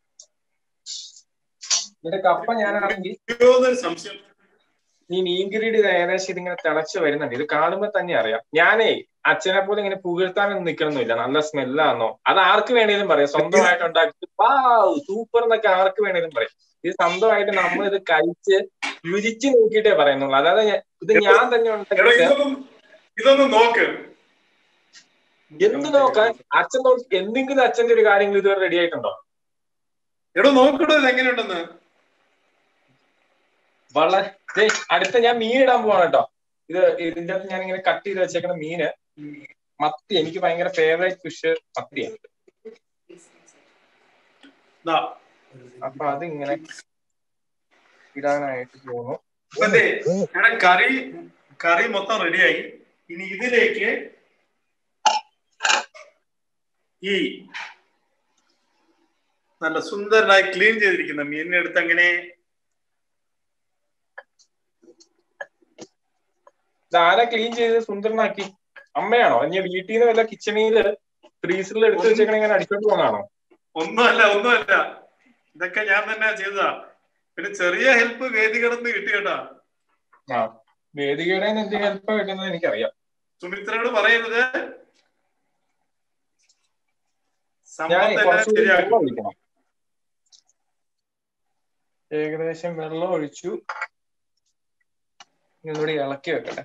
S2: ഇതിന്റെ കപ്പ ഞാനാണെങ്കിൽ
S1: അയ്യോ, എന്നൊരു സംശയം
S2: ഈ മീൻകറിയുടെ ഇത് ഏകദേശം ഇതിങ്ങനെ തിളച്ച് വരുന്നുണ്ട് ഇത് കാണുമ്പോൾ തന്നെ അറിയാം ഞാനേ അച്ഛനെ പോലെ ഇങ്ങനെ പുകഴ്ത്താനൊന്നും നിൽക്കണമെന്നില്ല നല്ല സ്മെല്ലാന്നോ അത് ആർക്ക് വേണേലും പറയാം സ്വന്തമായിട്ട് ഉണ്ടാക്കി വാവ് സൂപ്പർ എന്നൊക്കെ ആർക്ക് വേണേലും പറയും ഇത് സ്വന്തമായിട്ട് നമ്മൾ ഇത് കഴിച്ച് രുചിച്ച് നോക്കിയിട്ടേ പറയുന്നുള്ളൂ അതായത് ഞാൻ- ഇത് ഞാൻ തന്നെ
S1: എടോ
S2: ഉണ്ടാക്കിയിട്ട്
S1: ഇതൊന്നും ഇതൊന്നും നോക്ക്
S2: എന്ത് നോക്കാൻ അച്ഛൻ നോക്കി എന്തെങ്കിലും അച്ഛന്റെ ഒരു കാര്യങ്ങൾ ഇതുവരെ റെഡി ആയിട്ടുണ്ടോ
S1: എടോ നോക്കടോ ഇത് എങ്ങനെയുണ്ടെന്ന്
S2: വളരെ ദേ, അടുത്ത ഞാൻ മീൻ ഇടാൻ പോവാണ് കേട്ടോ ഇത് ഇതിന്റെ അകത്ത് ഞാൻ ഇങ്ങനെ കട്ട് ചെയ്ത് വെച്ചേക്കുന്ന മീന് മത്തി എനിക്ക് ഭയങ്കര ഫേവറേറ്റ് ഫിഷ് മത്തിയാണ്
S1: ദാ,
S2: അപ്പൊ അതിങ്ങനെ ഇടാനായിട്ട് തോന്നുന്നു
S1: ഇപ്പൊ ദേ, ഇവിടെ കറി കറി മൊത്തം റെഡിയായി ഇനി ഇതിലേക്ക് ഈ നല്ല സുന്ദരനായി ക്ലീൻ ചെയ്തിരിക്കുന്ന മീനിനെ എടുത്ത് അങ്ങനെ
S2: ഇതാരാ ക്ലീൻ ചെയ്ത് സുന്ദരനാക്കി അമ്മയാണോ ഇനി വീട്ടിൽ നിന്ന് വല്ല കിച്ചണിൽ ഫ്രീസറിൽ എടുത്ത് വെച്ചേക്കണ ഇങ്ങനെ അടിച്ചോണ്ട് പോകാനാണോ
S1: ഒന്നുമല്ല ഒന്നുമല്ല ഇതൊക്കെ ഞാൻ തന്നെ ചെയ്തതാ പിന്നെ ചെറിയ ഹെൽപ്പ് വേദി കിടന്ന് കിട്ടി കേട്ടാ
S2: ആ വേദികയുടെ എന്ത് ഹെൽപ്പ് കിട്ടുന്നത് എനിക്കറിയാം
S1: സുമിത്രയോട് പറയരുത്
S2: ഞാൻ
S1: സംഭവം തന്നെ
S2: കുറച്ചുകൂടി
S1: ശരിയാക്കും
S2: വെള്ളം ഒഴിക്കണം ഏകദേശം വെള്ളം ഒഴിച്ചു ഇനി ഒന്നുകൂടി ഇളക്കി വെക്കട്ടെ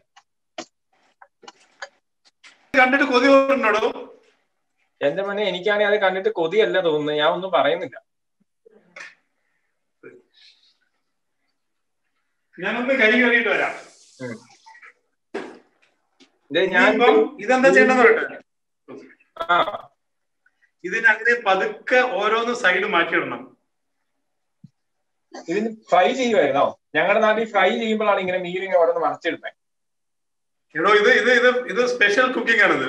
S1: കണ്ടിട്ട് കൊതി തോന്നുന്നുണ്ടോ
S2: എന്റെ മനെ എനിക്കാണെങ്കിൽ അത് കണ്ടിട്ട് കൊതിയല്ല തോന്നുന്നത് ഞാൻ ഒന്നും പറയുന്നില്ല
S1: ഞാനൊന്ന് കൈ കഴുകിയിട്ട് വരാം
S2: ഉം. ഇത് ഞാൻ
S1: ഇനിയിപ്പം ഇതെന്താ ചെയ്യണമെന്ന് പറയട്ടെ
S2: ആ
S1: ഇതിന് അങ്ങനെ പതുക്കെ ഓരോന്ന് സൈഡ് മാറ്റിയിടണം
S2: ഇതിന് ഫ്രൈ ചെയ്യുമായിരുന്നോ ഞങ്ങളുടെ നാട്ടിൽ ഫ്രൈ ചെയ്യുമ്പോഴാണ് ഇങ്ങനെ മീൻ ഇങ്ങനെ അവിടെ നിന്ന് മറച്ചിടുന്നത്
S1: എടോ ഇത് ഇത് ഇത് ഇത് സ്പെഷ്യൽ കുക്കിംഗ് ആണിത്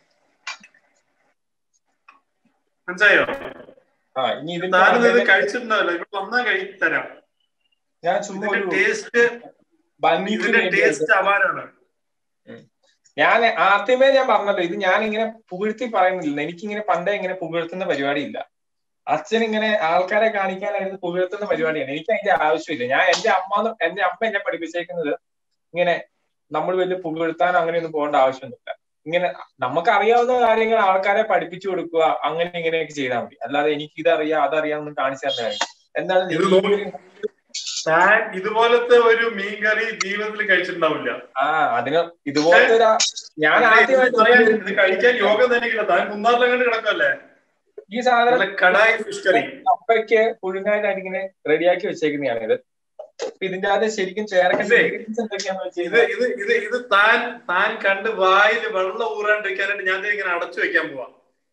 S1: മനസ്സിലായോ
S2: ആ ഇനി ഇതിന്റെ
S1: താനും ഇത്
S2: അകത്തേക്ക്
S1: കഴിച്ചിട്ടുണ്ടാവില്ല ഇവിടെ വന്നാ കഴി തരാം
S2: ഞാൻ ചുമ്മാ
S1: ഇതിന്റെ
S2: ഒരു
S1: ടേസ്റ്റ്
S2: ഭംഗിക്ക്
S1: ഇതിന്റെ
S2: വേണ്ടിയായിട്ട്
S1: ടേസ്റ്റ് അപാരാണ്
S2: ഞാൻ ആദ്യമേ ഞാൻ പറഞ്ഞല്ലോ ഇത് ഞാൻ ഇങ്ങനെ പുകഴ്ത്തി പറയുന്നില്ല എനിക്കിങ്ങനെ പണ്ടേ ഇങ്ങനെ പുകഴ്ത്തുന്ന പരിപാടിയില്ല അച്ഛൻ ഇങ്ങനെ ആൾക്കാരെ കാണിക്കാനായിട്ട് പുകഴ്ത്തുന്ന പരിപാടിയാണ് എനിക്ക് അതിന്റെ ആവശ്യമില്ല ഞാൻ എന്റെ അമ്മ എന്റെ അമ്മ എന്നെ പഠിപ്പിച്ചേക്കുന്നത് ഇങ്ങനെ നമ്മൾ വലിയ പുകഴ്ത്താനോ അങ്ങനെയൊന്നും പോകേണ്ട ആവശ്യമൊന്നുമില്ല ഇങ്ങനെ നമുക്ക് അറിയാവുന്ന കാര്യങ്ങൾ ആൾക്കാരെ പഠിപ്പിച്ചു കൊടുക്കുക അങ്ങനെ ഇങ്ങനെയൊക്കെ ചെയ്താൽ മതി അല്ലാതെ എനിക്ക് ഇതറിയാം അതറിയാമെന്നും കാണിച്ചു തരുന്ന കാര്യം എന്താണ്
S1: ഇത് നോക്കി. താൻ ഇതുപോലത്തെ ഒരു മീൻ കറി ജീവിതത്തിൽ കഴിച്ചിട്ടുണ്ടാവില്ല
S2: ആ അതിന് ഇതുപോലത്തെ ഒരു ഞാൻ
S1: പക്ഷേ ഇത് പറയാൻ
S2: ആദ്യമായിട്ട്
S1: ഇത് കഴിക്കാൻ യോഗം തന്നെ ഇല്ല താൻ കുന്നാറിലങ്ങണ്ട് കിടക്കല്ലേ
S2: ഈ സാധനം
S1: നല്ല കടായി ഫിഷ് കറി
S2: കപ്പയ്ക്ക് പുഴുങ്ങാനായിട്ട് ഇങ്ങനെ റെഡിയാക്കി വെച്ചേക്കുന്നതാണ് ഇത് അപ്പൊ ഇതിന്റെ അത് ശരിക്കും ചേർക്കേണ്ട
S1: ഇതേ,
S2: ingredients എന്തൊക്കെയാന്ന് വെച്ച്
S1: ഇത്
S2: കഴിഞ്ഞാൽ
S1: ഇത് ഇത് ഇത് താൻ താൻ കണ്ട് വായിൽ വെള്ളം ഊറാണ്ടിരിക്കാനായിട്ട് ഞാൻ ദേ ഇങ്ങനെ അടച്ചു വെക്കാൻ പോവാ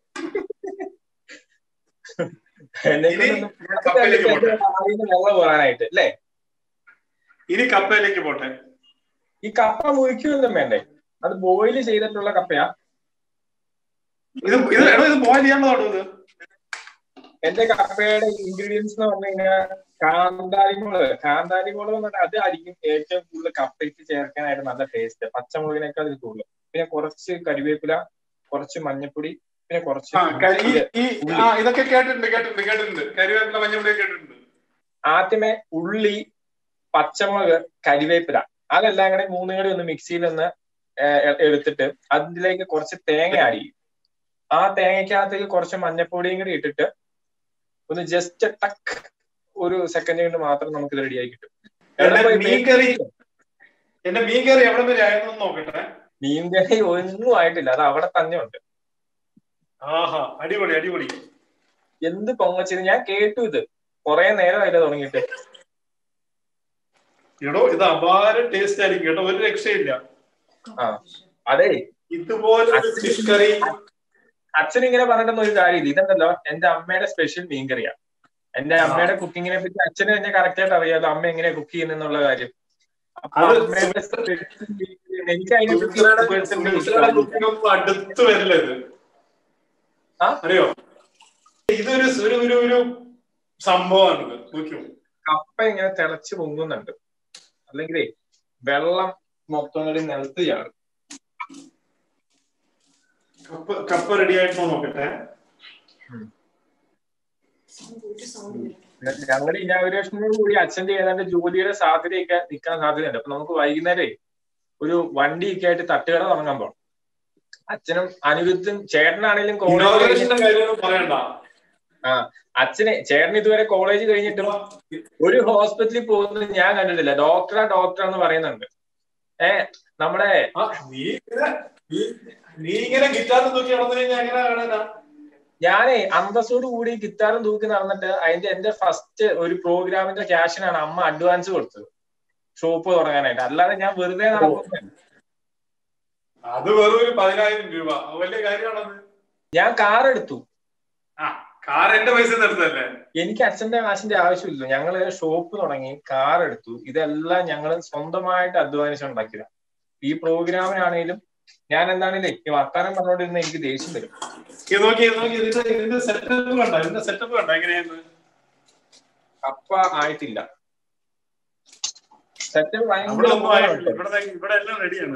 S2: എന്നെ
S1: ഇനി
S2: കൊണ്ടൊന്നും
S1: ഞാൻ കപ്പയിലേക്ക് പോട്ടെ
S2: വായിൽ നിന്ന് വെള്ളം പോകാനായിട്ട് അല്ലേ
S1: ഇനി കപ്പയിലേക്ക് പോട്ടെ
S2: ഈ കപ്പ മുറിക്കൊന്നും വേണ്ടേ അത് ബോയിൽ ചെയ്തിട്ടുള്ള കപ്പയാ
S1: ഇത് ഇത് എടോ ഇത് ബോയിൽ ചെയ്യാനുള്ളതാണോ ഇത്
S2: എന്റെ കപ്പയുടെ ഇൻഗ്രീഡിയൻസ് എന്ന് പറഞ്ഞു കഴിഞ്ഞാൽ കാന്താരിമുളക് കാന്താരിമുളക് എന്ന് പറഞ്ഞാൽ അതായിരിക്കും ഏറ്റവും കൂടുതൽ കപ്പയ്ക്ക് ചേർക്കാനായിട്ട് നല്ല ടേസ്റ്റ് പച്ചമുളകിനേക്കാൾ ഇത് കൂടുതൽ പിന്നെ കുറച്ച് കരിവേപ്പില കുറച്ച് മഞ്ഞപ്പൊടി പിന്നെ കുറച്ച്
S1: ആ, ക- ഈ ഈ
S2: ഉള്ളി.
S1: ആ ഇതൊക്കെ കേട്ടിട്ടുണ്ട് കേട്ടിട്ടുണ്ട് കേട്ടിട്ടുണ്ട് കരിവേപ്പില മഞ്ഞപ്പൊടി കേട്ടിട്ടുണ്ട്
S2: ആദ്യമേ ഉള്ളി പച്ചമുളക് കരിവേപ്പില അതെല്ലാം കൂടെ മൂന്നും കൂടി ഒന്ന് മിക്സിയിൽ ഒന്ന് ഏഹ്, എ- എടുത്തിട്ട് അതിലേക്ക് കുറച്ച് തേങ്ങ ആഡ് ചെയ്യും ആ തേങ്ങയ്ക്കകത്തേക്ക് കുറച്ച് മഞ്ഞപ്പൊടിയും കൂടി ഇട്ടിട്ട് ഒന്ന് ജസ്റ്റ് ടക്ക് ഒരു സെക്കൻഡ് കൊണ്ട് മാത്രം നമുക്ക് ഇത് റെഡിയായി കിട്ടും
S1: എന്റെ
S2: എവിടെ പോയി
S1: മീൻകറി എന്റെ മീൻകറി എവിടെ വരെ ആയിരുന്നു നോക്കട്ടെ
S2: മീൻകറി ഒന്നും ആയിട്ടില്ല അത് അവിടെ തന്നെ ഉണ്ട്
S1: ആഹാ അടിപൊളി അടിപൊളി
S2: എന്ത് പൊങ്ങച്ചത് ഞാൻ കേട്ടു ഇത് കുറെ നേരമായില്ല തുടങ്ങിയിട്ട്
S1: എടോ ഇത് അപാര ടേസ്റ്റ് ആയിരിക്കും കേട്ടോ ഒരു രക്ഷയില്ല
S2: ആ അതെ
S1: ഇതുപോലെ ഫിഷ് കറി
S2: അച്ഛൻ ഇങ്ങനെ പറഞ്ഞിട്ടൊന്നും ഒരു കാര്യമില്ല ഇതുണ്ടല്ലോ എന്റെ അമ്മയുടെ സ്പെഷ്യൽ മീൻകറിയാ എന്റെ അമ്മയുടെ കുക്കിങ്ങിനെ പറ്റി അച്ഛന് തന്നെ കറക്റ്റ് ആയിട്ട് അറിയാലോ അമ്മ എങ്ങനെയാ കുക്ക് ചെയ്യുന്നുള്ള കാര്യം അപ്പൊ
S1: അത്
S2: അമ്മയുടെ special മീൻകറി- എനിക്ക് അതിനെ പറ്റി
S1: സുമിത്രയുടെ
S2: personally
S1: സുമിത്രയുടെ കുക്കിംഗ് ഒന്നും അടുത്ത് വരില്ല ഇത്
S2: ആ?
S1: അറിയോ ഇതൊരു ഒരു ഒരു ഒരു സംഭവമാണിത് നോക്കൂ
S2: കപ്പ ഇങ്ങനെ തിളച്ച് പൊങ്ങുന്നുണ്ട് അല്ലെങ്കിലേ വെള്ളം മൊത്തം കൂടി നിലത്ത് ചാടും
S1: കപ്പ കപ്പ റെഡി ആയിട്ടോ നോക്കട്ടെ
S2: ഞങ്ങളുടെ ഇനാഗുറേഷനോട് കൂടി അച്ഛന്റെ ഏതാണ്ട് ജോലിയുടെ സാധ്യതയൊക്കെ നിൽക്കാൻ സാധ്യതയുണ്ട് അപ്പൊ നമുക്ക് വൈകുന്നേരേ ഒരു വണ്ടിയൊക്കെ ആയിട്ട് തട്ടുകട തുടങ്ങാൻ പോകണം അച്ഛനും അനിരുദ്ധും ചേട്ടനാണെങ്കിലും കോളേജ്
S1: ഇനോഗ്രേഷന്റെ കാര്യമൊന്നും പറയണ്ട
S2: അച്ഛന് ചേട്ടൻ ഇതുവരെ കോളേജ് കഴിഞ്ഞിട്ടും ഒരു ഹോസ്പിറ്റലിൽ പോകുന്നത് ഞാൻ കണ്ടിട്ടില്ല ഡോക്ടറാ ഡോക്ടർ എന്ന് പറയുന്നുണ്ട് ഏ നമ്മുടെ
S1: ആ, നീ ഇങ്ങനെ നീ- നീ ഇങ്ങനെ ഗിറ്റാർ നോക്കി നടന്നു കഴിഞ്ഞാൽ എങ്ങനെ കാണാനാ
S2: ഞാനേ അന്തസ്സോട് കൂടി ഗിത്താറും തൂക്കി നടന്നിട്ട് അതിന്റെ എന്റെ ഫസ്റ്റ് ഒരു പ്രോഗ്രാമിന്റെ ക്യാഷിനാണ് അമ്മ അഡ്വാൻസ് കൊടുത്തത് ഷോപ്പ് തുടങ്ങാനായിട്ട് അല്ലാതെ ഞാൻ വെറുതെ നടക്കുന്നു
S1: അത് വെറും ഒരു പതിനായിരം രൂപ അത് വലിയ കാര്യമാണത്
S2: ഞാൻ കാർ എടുത്തു
S1: ആ കാർ എന്റെ പൈസ എടുത്തല്ലേ
S2: എനിക്ക് അച്ഛന്റെ കാശിന്റെ ആവശ്യമില്ല ഞങ്ങള് ഷോപ്പ് തുടങ്ങി കാർ എടുത്തു ഇതെല്ലാം ഞങ്ങൾ സ്വന്തമായിട്ട് അധ്വാനിച്ച് ഉണ്ടാക്കിയതാണ് ഈ പ്രോഗ്രാമിനാണേലും ഞാൻ എന്താണേലേ ഈ വർത്താനം പറഞ്ഞോണ്ടിരുന്ന എനിക്ക് ദേഷ്യം വരും
S1: ഇത് നോക്കി ഇത് നോക്കി ഇതിന്റെ ഇതിന്റെ സെറ്റപ്പ് കണ്ട ഇതിന്റെ സെറ്റപ്പ് കണ്ട എങ്ങനെയാണ്
S2: കപ്പ ആയിട്ടില്ല സെറ്റപ്പ്
S1: അവിടെ ഒന്നും ആയിട്ടില്ല
S2: ഭയങ്കര
S1: ഇവിടെ ഇവിടെ എല്ലാം റെഡിയാണ്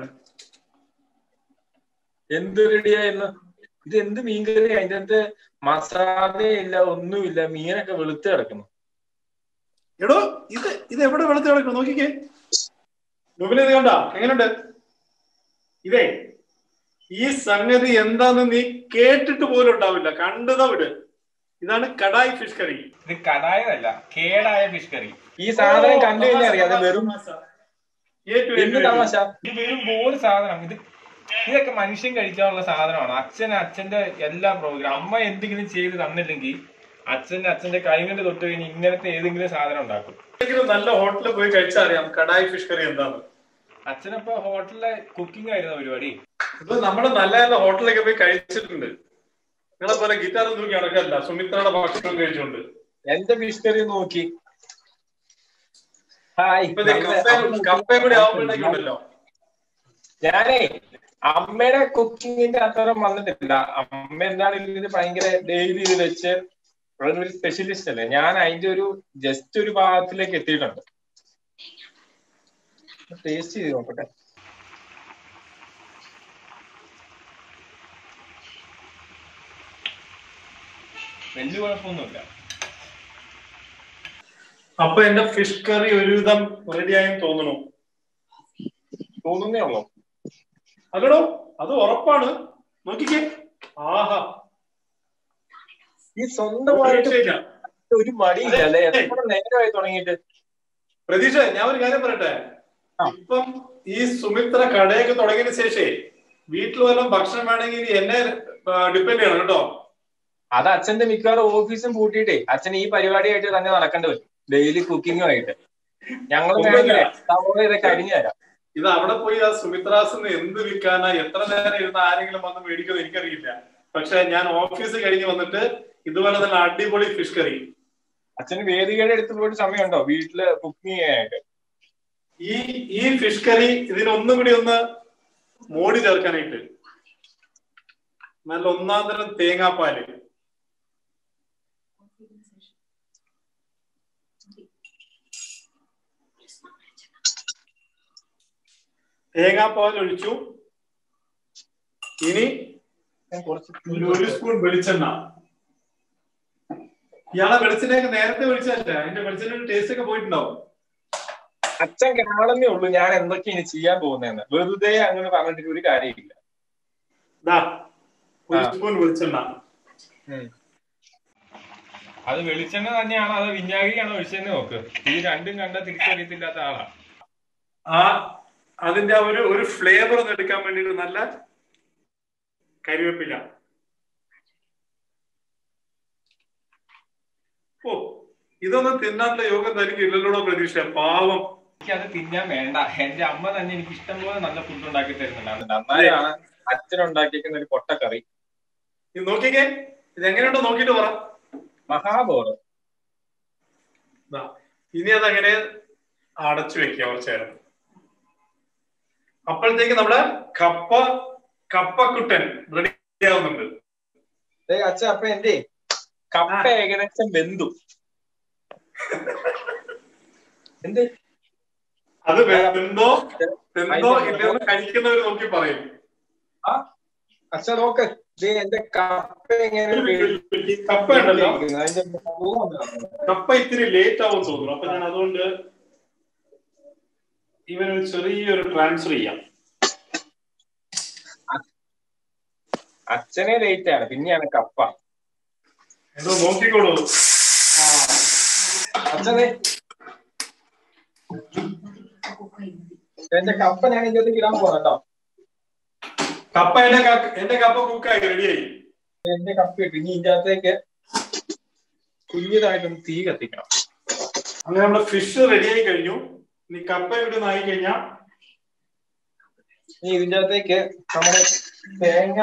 S2: എന്ത് റെഡിയായിരുന്നു ഇത് എന്ത് മീൻകറി അതിന്റെ അകത്ത് മസാലയില്ല ഒന്നുമില്ല മീനൊക്കെ വെളുത്ത് കിടക്കുന്നു
S1: എടോ ഇത് ഇത് എവിടെ വെള്ളത്തിൽ കിടക്കണം നോക്കിക്കേ നുബിനെ ഇത് കണ്ട എങ്ങനെയുണ്ട് ഇതേ ഈ സംഗതി എന്താന്ന് നീ കേട്ടിട്ട് പോലും ഉണ്ടാവില്ല കണ്ടതാ വിട് ഇതാണ് കടായി ഫിഷ് കറി
S2: ഇത് കടായതല്ല കേടായ ഫിഷ് കറി ഈ സാധനം കണ്ടു കഴിഞ്ഞാൽ അറിയാം അത് വെറും എന്ത് തമാശ ഇത് വെറും ബോൾ സാധനം ഇത് ഇതൊക്കെ മനുഷ്യൻ കഴിക്കാനുള്ള സാധനമാണ് അച്ഛൻ അച്ഛന്റെ എല്ലാ പ്രോഗ്രാം അമ്മ എന്തെങ്കിലും ചെയ്ത് തന്നില്ലെങ്കിൽ അച്ഛൻ അച്ഛന്റെ കൈ കൊണ്ട് തൊട്ട് കഴിഞ്ഞ് ഇങ്ങനത്തെ ഏതെങ്കിലും സാധനം ഉണ്ടാക്കും
S1: നല്ല ഹോട്ടലിൽ പോയി കഴിച്ചാൽ അറിയാം കടായി ഫിഷ് കറി എന്താണ്
S2: അച്ഛനപ്പോ ഹോട്ടലിലെ കുക്കിംഗ് ആയിരുന്നു പരിപാടി
S1: ഇത് നമ്മുടെ നല്ല നല്ല ഹോട്ടലിലൊക്കെ പോയി കഴിച്ചിട്ടുണ്ട് നിങ്ങളെ പോലെ ഗിറ്റാർ തൂക്കി നടക്കല്ല സുമിത്രയുടെ ഭക്ഷണം കഴിച്ചുകൊണ്ട്
S2: എന്റെ ഫിഷ് കറി നോക്കി ഹായ്
S1: ഇപ്പൊ ദേ കപ്പയും കപ്പയും കൂടി ആവുമ്പോഴേക്കുണ്ടല്ലോ
S2: ഞാനേ അമ്മയുടെ കുക്കിങ്ങിന്റെ അത്രയും വന്നിട്ടില്ല അമ്മ എന്താണെങ്കിലും ഇത് ഭയങ്കര ഡെയിലി ഇത് വെച്ച് ഒരു സ്പെഷ്യലിസ്റ്റ് അല്ലേ ഞാൻ അതിന്റെ ഒരു ജസ്റ്റ് ഒരു ഭാഗത്തിലേക്ക് എത്തിയിട്ടുണ്ട് ടേസ്റ്റ് ചെയ്ത് നോക്കട്ടെ വലിയ കുഴപ്പമൊന്നുമില്ല
S1: അപ്പൊ എന്റെ ഫിഷ് കറി ഒരുവിധം റെഡിയായെന്ന് തോന്നുന്നു
S2: തോന്നുന്നേ ഉള്ളൂ
S1: അല്ലടോ അത് ഉറപ്പാണ് നോക്കിക്കേ ആഹാ
S2: ഈ സ്വന്തമായിട്ട്
S1: രക്ഷയില്ല.
S2: ഒരു മടിയില്ല അല്ലെ എത്ര നേരമായി തുടങ്ങിയിട്ട്
S1: പ്രതീക്ഷ ഞാൻ ഒരു കാര്യം പറയട്ടെ
S2: ആ.
S1: ഇപ്പം ഈ സുമിത്ര കടയൊക്കെ തുടങ്ങിയതിന് ശേഷേ വീട്ടിൽ വല്ലതും ഭക്ഷണം വേണമെങ്കിൽ ഇനി എന്നെ ഡിപ്പെൻഡ് ചെയ്യണം കേട്ടോ
S2: അത് അച്ഛന്റെ മിക്കവാറും ഓഫീസും പൂട്ടിയിട്ടേ അച്ഛൻ ഈ പരിപാടിയായിട്ട് തന്നെ നടക്കേണ്ടി വരും ഡെയിലി കുക്കിങ്ങുമായിട്ട് ഞങ്ങൾ
S1: ഒന്നുമില്ല.
S2: സവോള ഇതൊക്കെ അരിഞ്ഞു തരാം
S1: ഇത് അവിടെ പോയി ആ സുമിത്രാസിന് എന്ത് വിൽക്കാനാ എത്ര നേരം ഇരുന്ന് ആരെങ്കിലും വന്ന് മേടിക്കുമെന്ന് എനിക്കറിയില്ല പക്ഷെ ഞാൻ ഓഫീസ് കഴിഞ്ഞ് വന്നിട്ട് ഇതുപോലെ തന്നെ അടിപൊളി ഫിഷ് കറി
S2: അച്ഛന് വേദികയുടെ അടുത്ത് പോയിട്ട് സമയമുണ്ടോ വീട്ടില് കുക്കിംഗ് ചെയ്യാനായിട്ട്
S1: ഈ ഈ ഫിഷ് കറി ഇതിനൊന്നും കൂടി ഒന്ന് മോടി ചേർക്കാനായിട്ട് നല്ല ഒന്നാം തരം തേങ്ങാപ്പാല് തേങ്ങാപ്പാൽ ഒഴിച്ചു ഇനി
S2: ഞാൻ കുറച്ച്
S1: ഒരു ഒരു സ്പൂൺ വെളിച്ചെണ്ണ ഇയാളെ വെളിച്ചെണ്ണയൊക്കെ നേരത്തെ ഒഴിച്ചല്ലേ അതിന്റെ വെളിച്ചെണ്ണ ടേസ്റ്റ് ഒക്കെ പോയിട്ടുണ്ടാവും
S2: അച്ഛൻ കാണുന്നേ ഉള്ളൂ ഞാൻ എന്തൊക്കെ ഇനി ചെയ്യാൻ പോകുന്നതെന്ന് വെറുതെ അങ്ങനെ പറഞ്ഞിട്ട് ഒരു കാര്യമില്ല
S1: ദാ ഒരു
S2: ആ.
S1: സ്പൂൺ വെളിച്ചെണ്ണ
S2: അത് വെളിച്ചെണ്ണ തന്നെയാണോ അതോ വിനാഗിരിയാണോ ഒഴിച്ചെന്ന് നോക്ക് ഈ രണ്ടും കണ്ട തിരിച്ചറിയത്തില്ലാത്ത ആളാ
S1: ആ അതിന്റെ ആ ഒരു ഒരു ഫ്ലേവർ ഒന്ന് എടുക്കാൻ വേണ്ടിട്ട് നല്ല കരിവേപ്പില ഓ ഇതൊന്നും തിന്നാനുള്ള യോഗം തനിക്ക് ഇല്ലല്ലോടോ പ്രതീക്ഷ പാവം
S2: എനിക്ക് അത് തിന്നാൻ വേണ്ട എന്റെ അമ്മ തന്നെ എനിക്ക് ഇഷ്ടംപോലെ നല്ല ഫുഡ് ഉണ്ടാക്കി തരുന്നുണ്ട് നന്നായാണ് അച്ഛൻ ഉണ്ടാക്കിയിരിക്കുന്ന ഒരു കൊട്ടക്കറി
S1: ഇത് നോക്കിക്കേ ഇത് എങ്ങനെയുണ്ടോ നോക്കിട്ട് പറ
S2: മഹാബോറ്
S1: ദാ, ഇനി അതങ്ങനെ അടച്ചു വെക്കുക കുറച്ചു നേരം അപ്പോഴത്തേക്ക് നമ്മുടെ കപ്പ കപ്പക്കുട്ടൻ റെഡി ആവുന്നുണ്ട്
S2: അച്ഛ അപ്പൊ എന്റെ കപ്പ ഏകദേശം വെന്തു എന്ത്
S1: അത് വെന്തോ വെന്തോ ഇല്ലെന്ന് കഴിക്കുന്നവർ നോക്കി പറയും
S2: ആ അച്ഛ നോക്ക് ദേ എന്റെ കപ്പ എങ്ങനെ
S1: ഈ കപ്പ ഉണ്ടല്ലോ
S2: അതിന്റെ മുഖം ഒന്ന് കാണണം.
S1: കപ്പ ഇത്തിരി ലേറ്റ് ആവും തോന്നുന്നു അപ്പൊ ഞാൻ അതുകൊണ്ട് ഇവനൊരു ചെറിയൊരു ട്രാൻസ്ഫർ ചെയ്യാം
S2: അച്ഛനെ ലേറ്റ് ആണ് പിന്നെയാണ് കപ്പ
S1: എന്തോ നോക്കിക്കോളൂ
S2: അച്ഛനെ എന്റെ കപ്പ ഞാൻ ഇതിലേക്ക് ഇടാൻ പോകാം കേട്ടോ
S1: കപ്പ എന്റെ ക- എന്റെ കപ്പ കുക്കായി റെഡിയായി
S2: എന്റെ കപ്പ ഇട്ട് ഇനി ഇതിന്റെ അകത്തേക്ക് കുഞ്ഞിതായിട്ടൊന്ന് തീ കത്തിക്കണം
S1: അങ്ങനെ നമ്മുടെ ഫിഷ് റെഡിയായി കഴിഞ്ഞു ഇനി കപ്പ ഇവിടെ ആയി കഴിഞ്ഞാൽ
S2: ഇനി ഇതിന്റെ അകത്തേക്ക് നമ്മുടെ തേങ്ങ